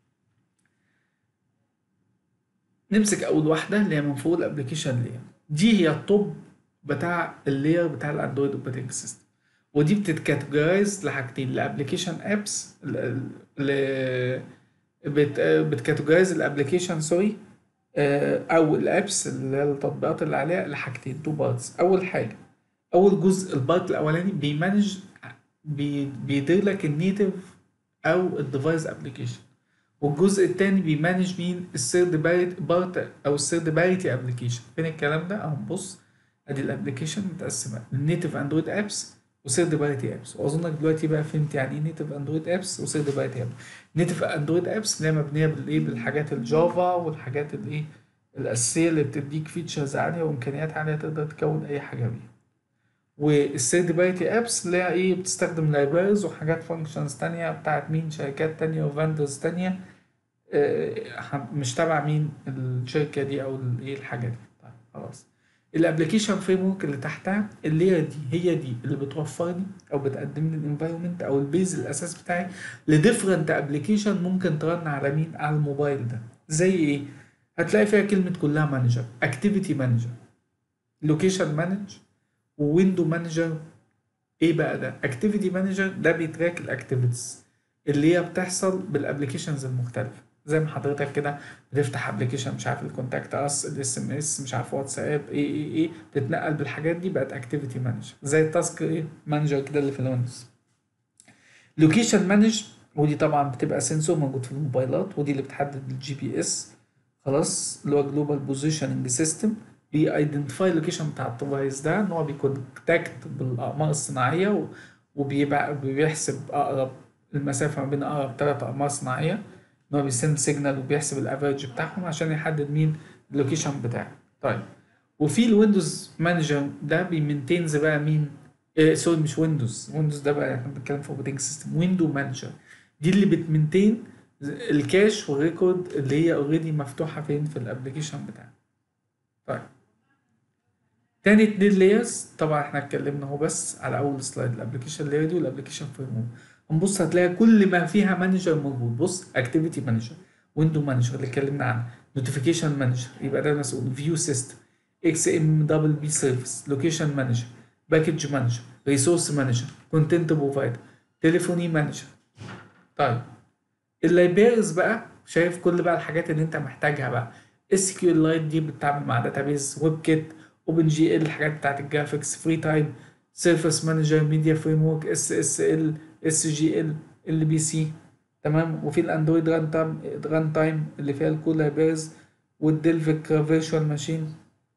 نمسك اول واحده اللي هي من فوق الابلكيشن لاير دي هي الطب بتاع اللاير بتاع الاندرويد اوبريتنج سيستم ودي بتتكاتيجرايز لحاجتين لابلكيشن ابس ل بت بتكاتيجرايز الابلكيشن سوري او الابس اللي هي التطبيقات اللي عليها لحاجتين تو بارتس اول حاجه اول جزء البارت الاولاني بيمانج بي بيدير لك النيتف او الديفايس ابلكيشن والجزء التاني بيمانج مين الثيرد بارت او الثيرد بارتي ابلكيشن فين الكلام ده اهو بص ادي الابلكيشن متقسمه النيتف اندرويد ابس وثيرد بارتي ابس واظنك دلوقتي بقى فهمت يعني ايه نيتف اندرويد ابس وثيرد بارتي ابس نيتف اندرويد ابس اللي هي مبنيه بالايه بالحاجات الجافا والحاجات الايه الاساسيه اللي بتديك فيتشرز عاليه وامكانيات عاليه تقدر تكون اي حاجه بيها والثيرد بارتي ابس اللي هي ايه بتستخدم لايبرز وحاجات فانكشنز تانية بتاعت مين شركات تانية وفاندرز تانية مش تبع مين الشركه دي او ايه الحاجه دي طيب خلاص الابلكيشن فريم ورك اللي تحتها اللي هي دي هي دي اللي بتوفر لي او بتقدم لي الانفايرمنت او البيز الاساس بتاعي لديفرنت ابلكيشن ممكن ترن على مين على الموبايل ده زي ايه هتلاقي فيها كلمه كلها مانجر اكتيفيتي مانجر لوكيشن مانج وويندو مانجر ايه بقى ده اكتيفيتي مانجر ده بيتراك الاكتيفيتيز اللي هي بتحصل بالابلكيشنز المختلفه زي ما حضرتك كده بتفتح ابلكيشن مش عارف الكونتاكت اس الاس ام اس مش عارف واتساب ايه ايه ايه تتنقل بالحاجات دي بقت اكتيفيتي مانجر زي التاسك ايه مانجر كده اللي في الويندوز لوكيشن مانج ودي طبعا بتبقى سنسور موجود في الموبايلات ودي اللي بتحدد الجي بي اس خلاص اللي هو جلوبال بوزيشننج سيستم بيأيدنتيفاي اللوكيشن بتاع الديفايس ده ان هو بيكونتاكت بالاقمار الصناعيه وبيبقى بيحسب اقرب المسافه ما بين اقرب ثلاث اقمار صناعيه ان هو بيسند سيجنال وبيحسب الافرج بتاعهم عشان يحدد مين اللوكيشن بتاعه طيب وفي الويندوز مانجر ده بيمنتينز بقى مين إيه سوري مش ويندوز ويندوز ده بقى احنا بنتكلم في اوبريتنج سيستم ويندو مانجر دي اللي بتمنتين الكاش والريكورد اللي هي اوريدي مفتوحه فين في الابلكيشن بتاعك طيب تاني اتنين لايرز طبعا احنا اتكلمنا اهو بس على اول سلايد الابلكيشن لاير دي والابلكيشن فريم هنبص هتلاقي كل ما فيها مانجر موجود بص اكتيفيتي مانجر ويندو مانجر اللي اتكلمنا عنه نوتيفيكيشن مانجر يبقى ده مسؤول فيو سيستم اكس ام دبل بي سيرفيس لوكيشن مانجر باكج مانجر ريسورس مانجر كونتنت بروفايدر تليفوني مانجر طيب اللايبريز بقى شايف كل بقى الحاجات اللي انت محتاجها بقى اس كيو ال لايت دي بتتعامل مع داتابيز ويب كيت اوبن جي ال الحاجات بتاعت الجرافيكس فري تايم سيرفيس مانجر ميديا فريم ورك اس اس ال اس جي ال ال بي سي تمام وفي الاندرويد ران تايم ران تايم اللي فيها الكول لايبريز والديلفيك فيرتشوال ماشين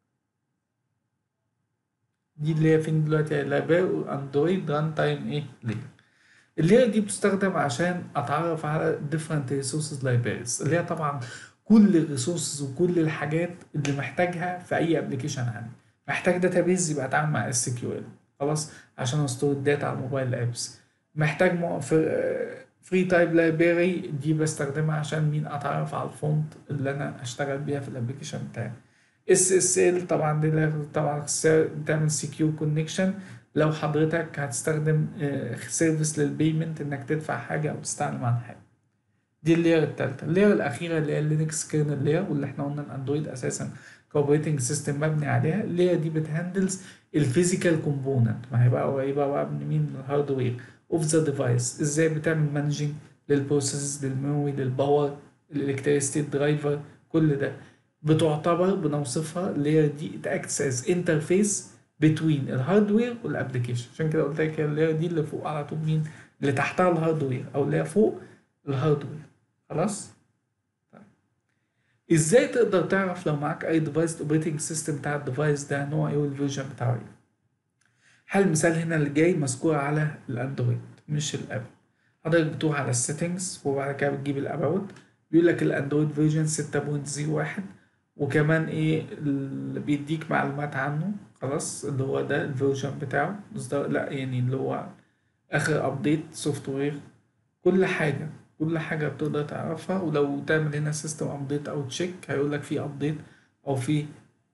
دي اللي هي فين دلوقتي لايبراري اندرويد ران تايم ايه ليه اللي هي دي بتستخدم عشان اتعرف على different resources libraries اللي هي طبعا كل الريسورسز وكل الحاجات اللي محتاجها في اي ابلكيشن عندي محتاج داتابيز يبقى اتعامل مع اس كيو ال خلاص عشان استور الداتا على الموبايل ابس محتاج فري تايب لايبراري دي بستخدمها عشان مين اتعرف على الفونت اللي انا اشتغل بيها في الابلكيشن بتاعي اس اس ال طبعا دي طبعا بتعمل سكيور كونكشن لو حضرتك هتستخدم سيرفيس للبيمنت انك تدفع حاجه او تستعلم عن حاجه دي اللير الثالثه اللير الاخيره اللي هي اللينكس كيرنل لير واللي احنا قلنا الاندرويد اساسا كاوبريتنج سيستم مبني عليها اللير دي بتهندلز الفيزيكال كومبوننت ما هي بقى قريبه بقى من مين الهاردوير اوف ذا ديفايس ازاي بتعمل مانجنج للبروسيس للميموري للباور الالكتريستي درايفر كل ده بتعتبر بنوصفها اللي هي دي اكتس از انترفيس بتوين الهاردوير والابلكيشن عشان كده قلت لك اللي هي دي اللي فوق على طول مين اللي تحتها الهاردوير او اللي هي فوق الهاردوير خلاص طيب. ازاي تقدر تعرف لو معاك اي ديفايس اوبريتنج سيستم بتاع الديفايس ده نوع ايه والفيرجن بتاعه ايه حل المثال هنا اللي جاي مذكور على الاندرويد مش الابل حضرتك بتروح على السيتنجز وبعد كده بتجيب الاباوت بيقول لك الاندرويد فيرجن 6.01 وكمان ايه اللي بيديك معلومات عنه خلاص اللي هو ده الفيرجن بتاعه لا يعني اللي هو اخر ابديت سوفت وير كل حاجه كل حاجه بتقدر تعرفها ولو تعمل هنا سيستم ابديت او تشيك هيقول لك في ابديت او في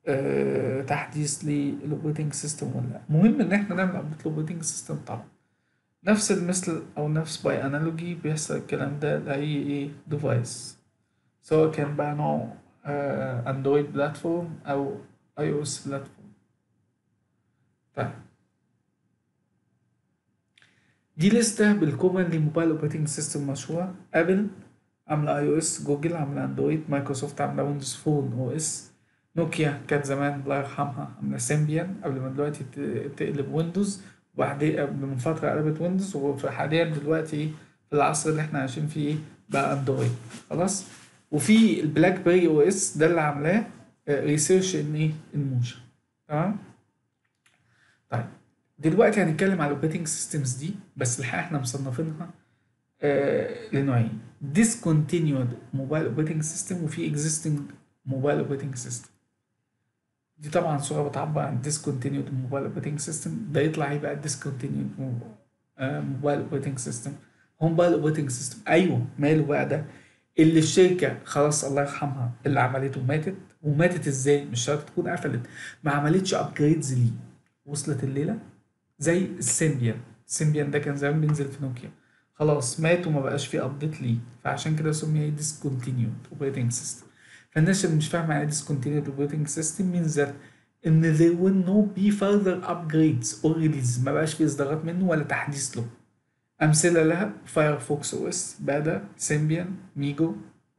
آه تحديث للاوبريتنج سيستم ولا لا المهم ان احنا نعمل ابديت للاوبريتنج سيستم طبعا نفس المثل او نفس باي انالوجي بيحصل الكلام ده لاي ايه ديفايس سواء كان بقى نوع اندرويد بلاتفورم او اي او اس بلاتفورم طيب دي لستة بالكومن لموبايل اوبريتنج سيستم مشهورة ابل عاملة اي او اس جوجل عاملة اندرويد مايكروسوفت عاملة ويندوز فون او اس نوكيا كانت زمان الله يرحمها عاملة سيمبيان قبل ما دلوقتي تقلب ويندوز وبعدين من فترة قلبت ويندوز وحاليا دلوقتي في العصر اللي احنا عايشين فيه بقى اندرويد خلاص وفي البلاك بيري او اس ده اللي عاملاه ريسيرش ان ايه الموشن تمام طيب دلوقتي هنتكلم على الاوبريتنج سيستمز دي بس الحقيقه احنا مصنفينها آه لنوعين discontinued موبايل اوبريتنج سيستم وفي existing موبايل اوبريتنج سيستم دي طبعا صورة بتعبر عن discontinued موبايل اوبريتنج سيستم ده يطلع يبقى discontinued موبايل اوبريتنج سيستم هو موبايل اوبريتنج سيستم ايوه ماله بقى ده اللي الشركه خلاص الله يرحمها اللي عملته ماتت وماتت ازاي مش شرط تكون قفلت ما عملتش ابجريدز ليه وصلت الليله زي السيمبيان السيمبيان ده كان زمان بينزل في نوكيا خلاص مات وما بقاش فيه ابديت ليه فعشان كده سمي ديسكونتينيود اوبريتنج سيستم فالناس اللي مش فاهمه يعني ديسكونتينيود اوبريتنج سيستم means that ان there will no be further upgrades or release ما بقاش فيه اصدارات منه ولا تحديث له امثله لها فايرفوكس او اس بادا سيمبيان ميجو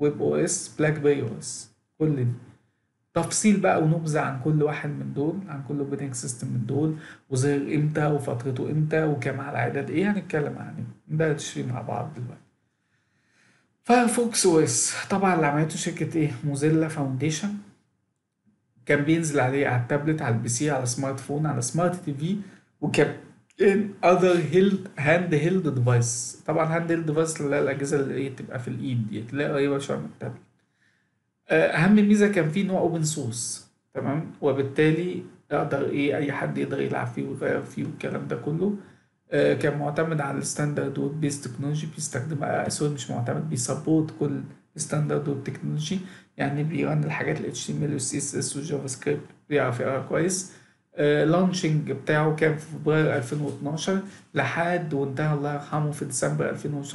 ويب او اس بلاك بيري او اس كل دي تفصيل بقى ونبذة عن كل واحد من دول عن كل اوبريتنج سيستم من دول وظهر امتى وفترته امتى وكام على عدد ايه هنتكلم عنه ده تشري مع بعض دلوقتي فايرفوكس او اس طبعا اللي عملته شركة ايه موزيلا فاونديشن كان بينزل عليه على التابلت على البي سي على سمارت فون على سمارت تي في وكان ان اذر هيلد هاند هيلد ديفايس طبعا هاند هيلد ديفايس اللي هي الاجهزه اللي ايه تبقى في الايد دي تلاقي قريبه شويه من التابلت اهم ميزه كان فيه ان هو اوبن سورس تمام وبالتالي اقدر ايه اي حد يقدر يلعب فيه ويغير فيه والكلام ده كله آه كان معتمد على الستاندرد ويب بيس تكنولوجي بيستخدم آه سوري مش معتمد بيسبورت كل ستاندرد ويب تكنولوجي يعني بيرن الحاجات ال HTML وال CSS والجافا سكريبت بيعرف يقرا كويس اللانشنج بتاعه كان في فبراير 2012 لحد وانتهى الله يرحمه في ديسمبر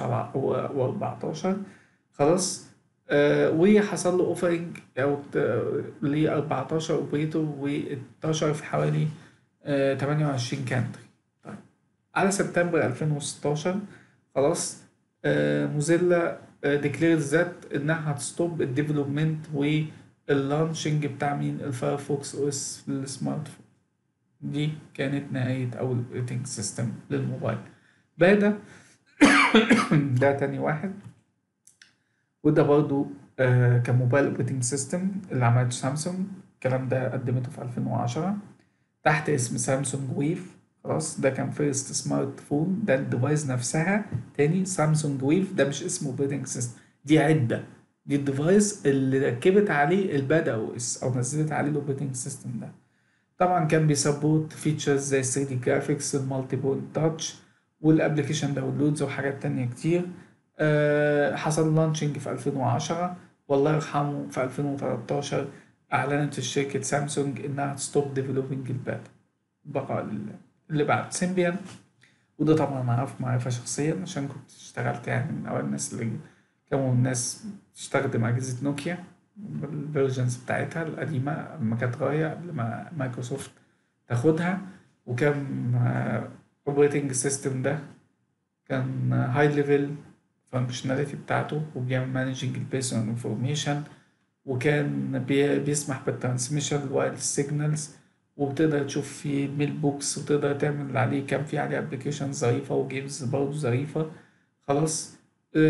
2014 خلاص آه وحصل له اوفرنج او ل 14 اوبريتور وانتشر في حوالي آه 28 كانتري طيب على سبتمبر 2016 خلاص آه موزيلا ديكلير ذات انها هتستوب الديفلوبمنت واللانشنج بتاع مين الفايرفوكس او اس في السمارت فون دي كانت نهاية أول اوبريتنج سيستم للموبايل بعد ده تاني واحد وده برضو آه كموبايل اوبريتنج سيستم اللي عملته سامسونج الكلام ده قدمته في 2010 تحت اسم سامسونج ويف خلاص ده كان فيرست سمارت فون ده الديفايس نفسها تاني سامسونج ويف ده مش اسمه اوبريتنج سيستم دي عدة دي الديفايس اللي ركبت عليه البادا او اس او نزلت عليه الاوبريتنج سيستم ده طبعا كان بيسبورت فيتشرز زي 3 دي جرافيكس المالتي بوينت تاتش والابلكيشن داونلودز وحاجات تانية كتير أه حصل لانشنج في 2010 والله يرحمه في 2013 اعلنت الشركة سامسونج انها تستوب ديفلوبينج الباتا بقاء لله اللي بعد سيمبيان وده طبعا عارف معرفة شخصيا عشان كنت اشتغلت يعني من أوائل الناس اللي كانوا الناس تستخدم أجهزة نوكيا بالفيرجنز بتاعتها القديمة لما كانت غاية قبل ما مايكروسوفت تاخدها وكان اوبريتنج سيستم ده كان هاي ليفل فانكشناليتي بتاعته وبيعمل مانجنج البيرسونال انفورميشن وكان بي بيسمح بالترانسميشن الوايرلس سيجنالز وبتقدر تشوف فيه ميل بوكس وتقدر تعمل عليه كان في عليه ابلكيشن ظريفة وجيمز برضه ظريفة خلاص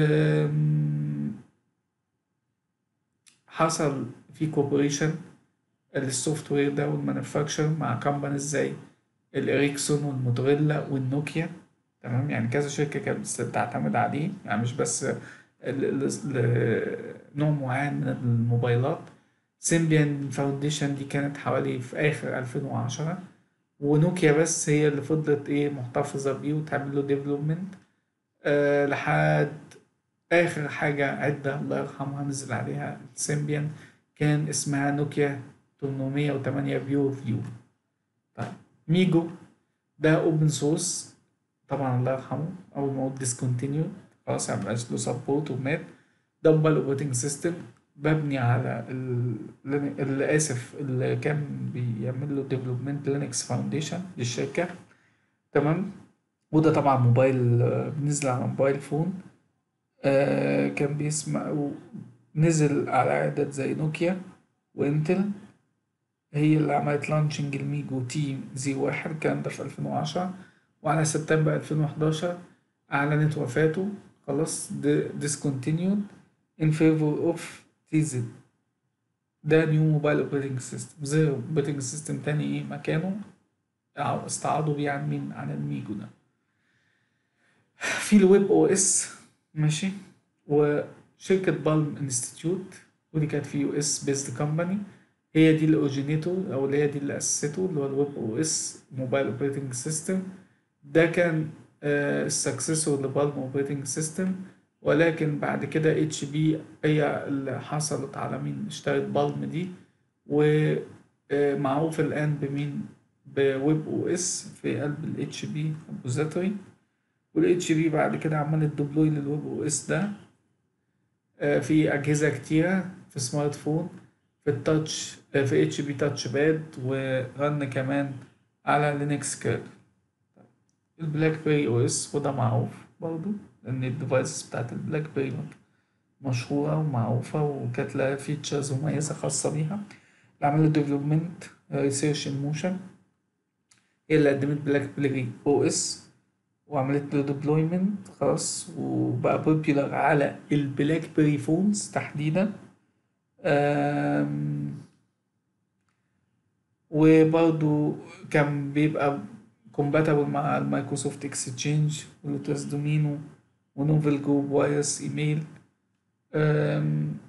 حصل في كوبريشن للسوفت وير ده والمانيفاكتشر مع كومبانيز زي الاريكسون والموتوريلا والنوكيا تمام يعني كذا شركة كانت بتعتمد عليه يعني مش بس نوع معين من الموبايلات سيمبيان فاونديشن دي كانت حوالي في آخر 2010 ونوكيا بس هي اللي فضلت ايه محتفظة بيه وتعمل له ديفلوبمنت أه لحد آخر حاجة عدة الله يرحمها نزل عليها سيمبيان كان اسمها نوكيا 808 بيور فيو طيب ميجو ده اوبن سورس طبعا الله يرحمه أول ما هو ديسكونتينيو خلاص مبقاش له سبورت ومات ده موبايل اوبريتنج سيستم مبني على اللي آسف اللي كان بيعمل له ديفلوبمنت لينكس فاونديشن للشركة تمام وده طبعا موبايل نزل على موبايل فون آه كان بيسمع نزل على عدد زي نوكيا وانتل هي اللي عملت لانشنج الميجو تي زي واحد الكلام ده في 2010 وعلى سبتمبر 2011 أعلنت وفاته خلاص discontinued in favor of TZ ده نيو موبايل اوبريتنج سيستم زي اوبريتنج سيستم تاني ايه مكانه استعاضوا بيه عن مين عن الميجو ده في الويب او اس ماشي وشركة بالم انستيتيوت ودي كانت في يو اس بيزد كومباني هي دي اللي اوريجينيتور او اللي هي دي اللي اسسته اللي هو الويب او اس موبايل اوبريتنج سيستم ده كان السكسسور لبالم اوبريتنج سيستم ولكن بعد كده اتش بي هي اللي حصلت على مين اشترت بالم دي ومعروف الان بمين بويب او اس في قلب الاتش بي ريبوزيتوري والاتش بي بعد كده عملت ديبلوي للويب او اس ده في اجهزه كتيره في سمارت فون في التاتش في اتش بي تاتش باد ورن كمان على لينكس كيرل البلاك بيري او اس وده معروف برضو لان الديفايسز بتاعت البلاك بيري مشهورة ومعروفة وكانت لها فيتشرز مميزة خاصة بيها اللي عملت ديفلوبمنت ريسيرش ان موشن هي اللي قدمت بلاك بيري او اس وعملت له ديبلويمنت خلاص وبقى بوبيولار على البلاك بيري فونز تحديدا آم، وبرضو كان بيبقى compatible مع المايكروسوفت اكسشينج ولوتس دومينو ونوفل جروب وايرس ايميل أم،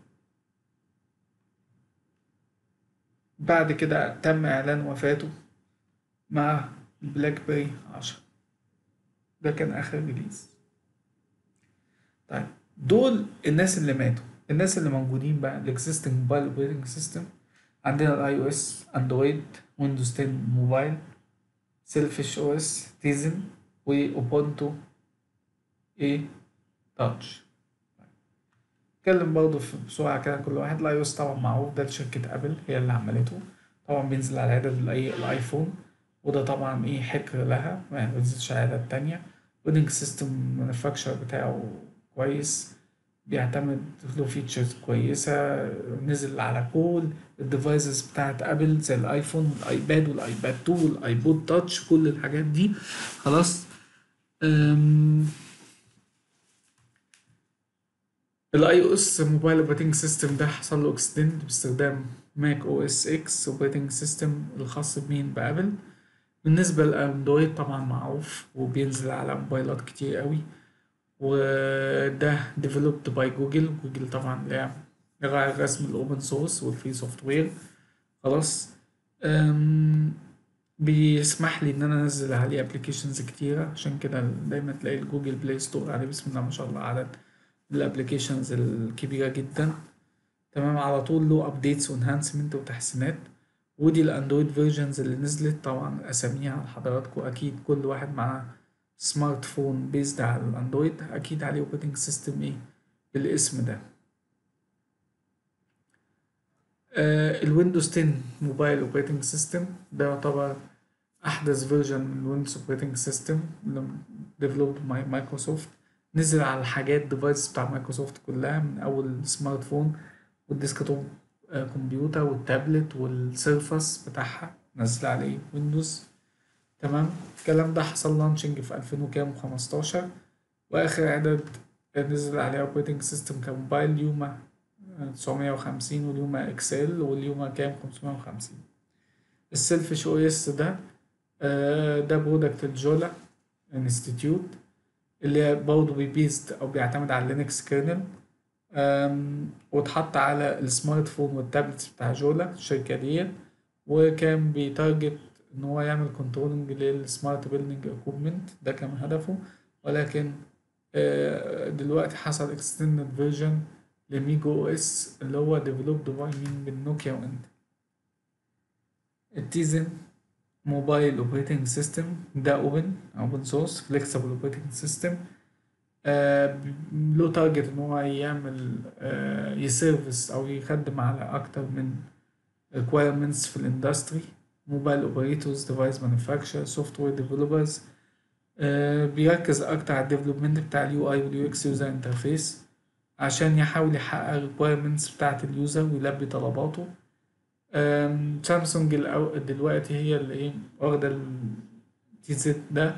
بعد كده تم اعلان وفاته مع البلاك بيري 10 ده كان اخر ريليز طيب دول الناس اللي ماتوا الناس اللي موجودين بقى الاكزيستنج موبايل اوبريتنج سيستم عندنا الاي او اس اندرويد ويندوز 10 موبايل سيلفش او اس تيزن واوبونتو ايه تاتش اتكلم برضه في- بسرعه كده كل واحد الاي او اس طبعا معروف ده شركه ابل هي اللي عملته طبعا بينزل على عدد الاي الايفون وده طبعا ايه حكر لها ما بينزلش على عدد تانية اوبريتنج سيستم مانيفاكتشر بتاعه كويس بيعتمد له فيتشرز كويسة نزل على كل الديفايسز بتاعت ابل زي الايفون والايباد والايباد 2 والايبود تاتش كل الحاجات دي خلاص أم، الاي او اس موبايل اوبريتنج سيستم ده حصل له اكستند باستخدام ماك او اس اكس اوبريتنج سيستم الخاص بمين بابل بالنسبه للاندرويد طبعا معروف وبينزل على موبايلات كتير قوي وده developed باي جوجل جوجل طبعا ليها راعي الرسم الاوبن سورس والفري سوفت وير خلاص أم، بيسمح لي ان انا انزل عليه ابلكيشنز كتيره عشان كده دايما تلاقي الجوجل بلاي ستور عليه بسم الله ما شاء الله عدد الابلكيشنز الكبيره جدا تمام على طول له ابديتس وانهانسمنت وتحسينات ودي الاندرويد فيرجنز اللي نزلت طبعا اساميها على حضراتكم اكيد كل واحد معاه سمارت فون بيزد على الاندرويد اكيد عليه اوبريتنج سيستم ايه بالاسم ده آه الويندوز 10 موبايل اوبريتنج سيستم ده يعتبر احدث فيرجن من الويندوز اوبريتنج سيستم ديفلوبد باي مايكروسوفت نزل على الحاجات ديفايس بتاع مايكروسوفت كلها من اول السمارت فون والديسكتوب آه، كمبيوتر والتابلت والسيرفس بتاعها نزل عليه ويندوز تمام الكلام ده حصل لانشنج في 2000 وكام 15 واخر عدد نزل عليه اوبريتنج سيستم كموبايل يوما 950 واليوما اكسل واليوما كام 550 السيلفش او اس ده آه، ده برودكت الجولا انستيتيوت اللي برضه بيبيست او بيعتمد على لينكس كيرنل واتحط على السمارت فون والتابلتس بتاع جولا الشركة ديت وكان بيتارجت ان هو يعمل كنترولنج للسمارت بيلدينج اكويبمنت ده كان هدفه ولكن آه، دلوقتي حصل اكستندد فيرجن لميجو او اس اللي هو ديفلوبد باي مين من نوكيا وانتل التيزن موبايل اوبريتنج سيستم ده اوبن اوبن سورس فليكسبل اوبريتنج سيستم له تارجت ان هو يعمل آه، يسيرفس او يخدم على اكتر من requirements في الاندستري موبايل اوبريتورز ديفايس مانيفاكتشر سوفت وير ديفلوبرز بيركز اكتر على الديفلوبمنت بتاع اليو اي واليو اكس يوزر انترفيس عشان يحاول يحقق الريكويرمنتس بتاعة اليوزر ويلبي طلباته آم، سامسونج الأو- دلوقتي هي اللي ايه واخدة التي زد ده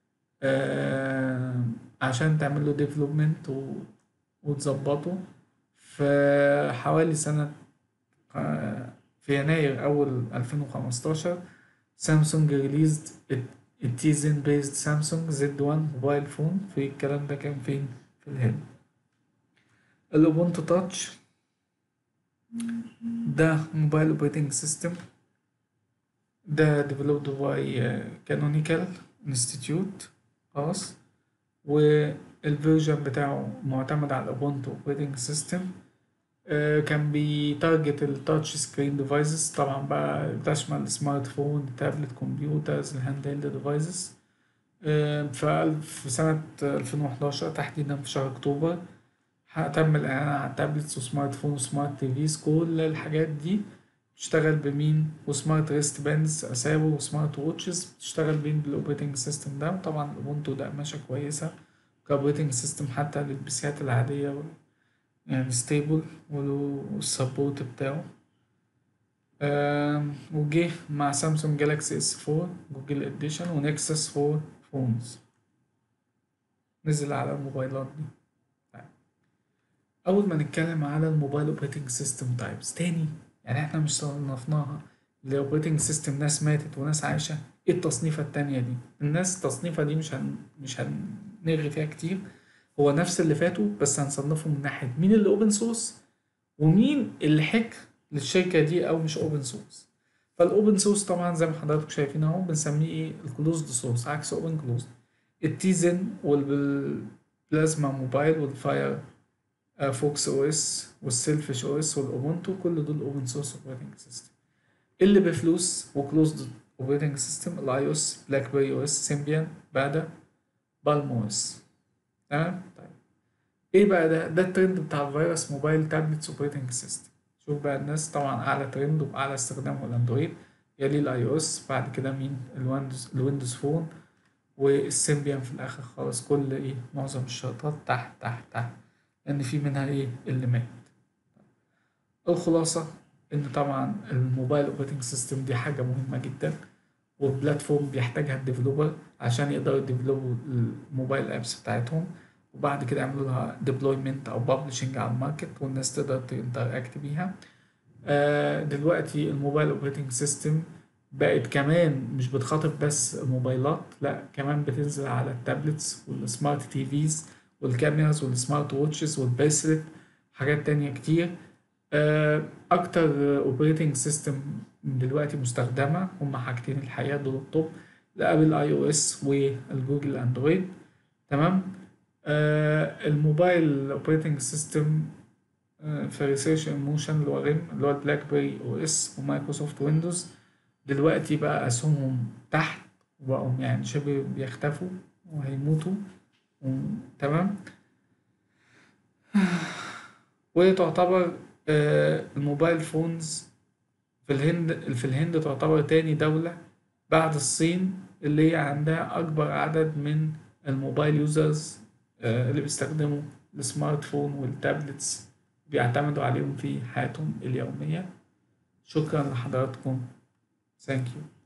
آم، عشان تعمل له ديفلوبمنت وتظبطه في حوالي سنة آه، في يناير أول 2015 سامسونج ريليزد التيزن بيزد سامسونج زد 1 موبايل فون في الكلام ده كان فين في الهند الاوبونتو تاتش ده موبايل اوبريتنج سيستم ده developed by كانونيكال انستيتيوت خلاص والفيرجن بتاعه معتمد على الاوبونتو اوبريتنج سيستم كان بيتارجت التاتش سكرين ديفايسز طبعا بقى تشمل سمارت فون تابلت كمبيوترز الهاند هيلد ديفايسز في سنة 2011 تحديدا في شهر أكتوبر تم الإعلان على التابلتس وسمارت فون وسمارت تيفيز كل الحاجات دي بتشتغل بمين وسمارت ريست باندز أساور وسمارت ووتشز بتشتغل بين بالأوبريتنج سيستم ده وطبعا الأوبونتو ده قماشة كويسة كأوبريتنج سيستم حتى للبيسيات العادية يعني ستيبل والسبورت بتاعه آم، وجه مع سامسونج جالاكسي اس 4 جوجل اديشن ونكسس 4 فونز نزل على الموبايلات دي طيب. اول ما نتكلم على الموبايل اوبريتنج سيستم تايبس تاني يعني احنا مش صنفناها الاوبريتنج سيستم ناس ماتت وناس عايشه ايه التصنيفه التانية دي الناس التصنيفه دي مش هن مش هنرغي فيها كتير هو نفس اللي فاتوا بس هنصنفه من ناحيه مين اللي اوبن سورس ومين اللي حك للشركه دي او مش اوبن سورس فالاوبن سورس طبعا زي ما حضراتكم شايفين اهو بنسميه ايه الكلوزد سورس عكس اوبن كلوزد التيزن والبلازما موبايل والفاير فوكس او اس والسيلفش او اس والاوبونتو كل دول اوبن سورس اوبريتنج سيستم اللي بفلوس وكلوزد اوبريتنج سيستم الاي او اس بلاك بيري او اس سيمبيان بادا بالم او اس تمام طيب ايه بقى ده ده الترند بتاع الفيروس موبايل تابلتس اوبريتنج سيستم شوف بقى الناس طبعا اعلى ترند واعلى استخدام الاندرويد يلي الاي او اس بعد كده مين الويندوز الويندوز فون والسيمبيان في الاخر خالص كل ايه معظم الشرطات تحت تحت تحت لان في منها ايه اللي مات الخلاصة ان طبعا الموبايل اوبريتنج سيستم دي حاجة مهمة جدا وبلاتفورم بيحتاجها الديفلوبر عشان يقدروا يديفلوبوا الموبايل ابس بتاعتهم وبعد كده يعملوا لها ديبلويمنت او ببلشنج على الماركت والناس تقدر تنتراكت بيها آه دلوقتي الموبايل اوبريتنج سيستم بقت كمان مش بتخاطب بس الموبايلات لا كمان بتنزل على التابلتس والسمارت تي فيز والكاميراز والسمارت ووتشز والبريسلت حاجات تانية كتير آه، اكتر اوبريتنج سيستم دلوقتي مستخدمة هما حاجتين الحقيقة دول التوب الابل اي او اس والجوجل اندرويد تمام آه الموبايل اوبريتنج سيستم في ريسيرش ايموشن اللي هو ريم اللي هو البلاك بيري او اس ومايكروسوفت ويندوز دلوقتي بقى اسهمهم تحت وبقوا يعني شبه بيختفوا وهيموتوا و- تمام وتعتبر آه، الموبايل فونز في الهند في الهند تعتبر تاني دولة بعد الصين اللي هي عندها أكبر عدد من الموبايل يوزرز اللي بيستخدموا السمارت فون والتابلتس بيعتمدوا عليهم في حياتهم اليومية شكرا لحضراتكم Thank you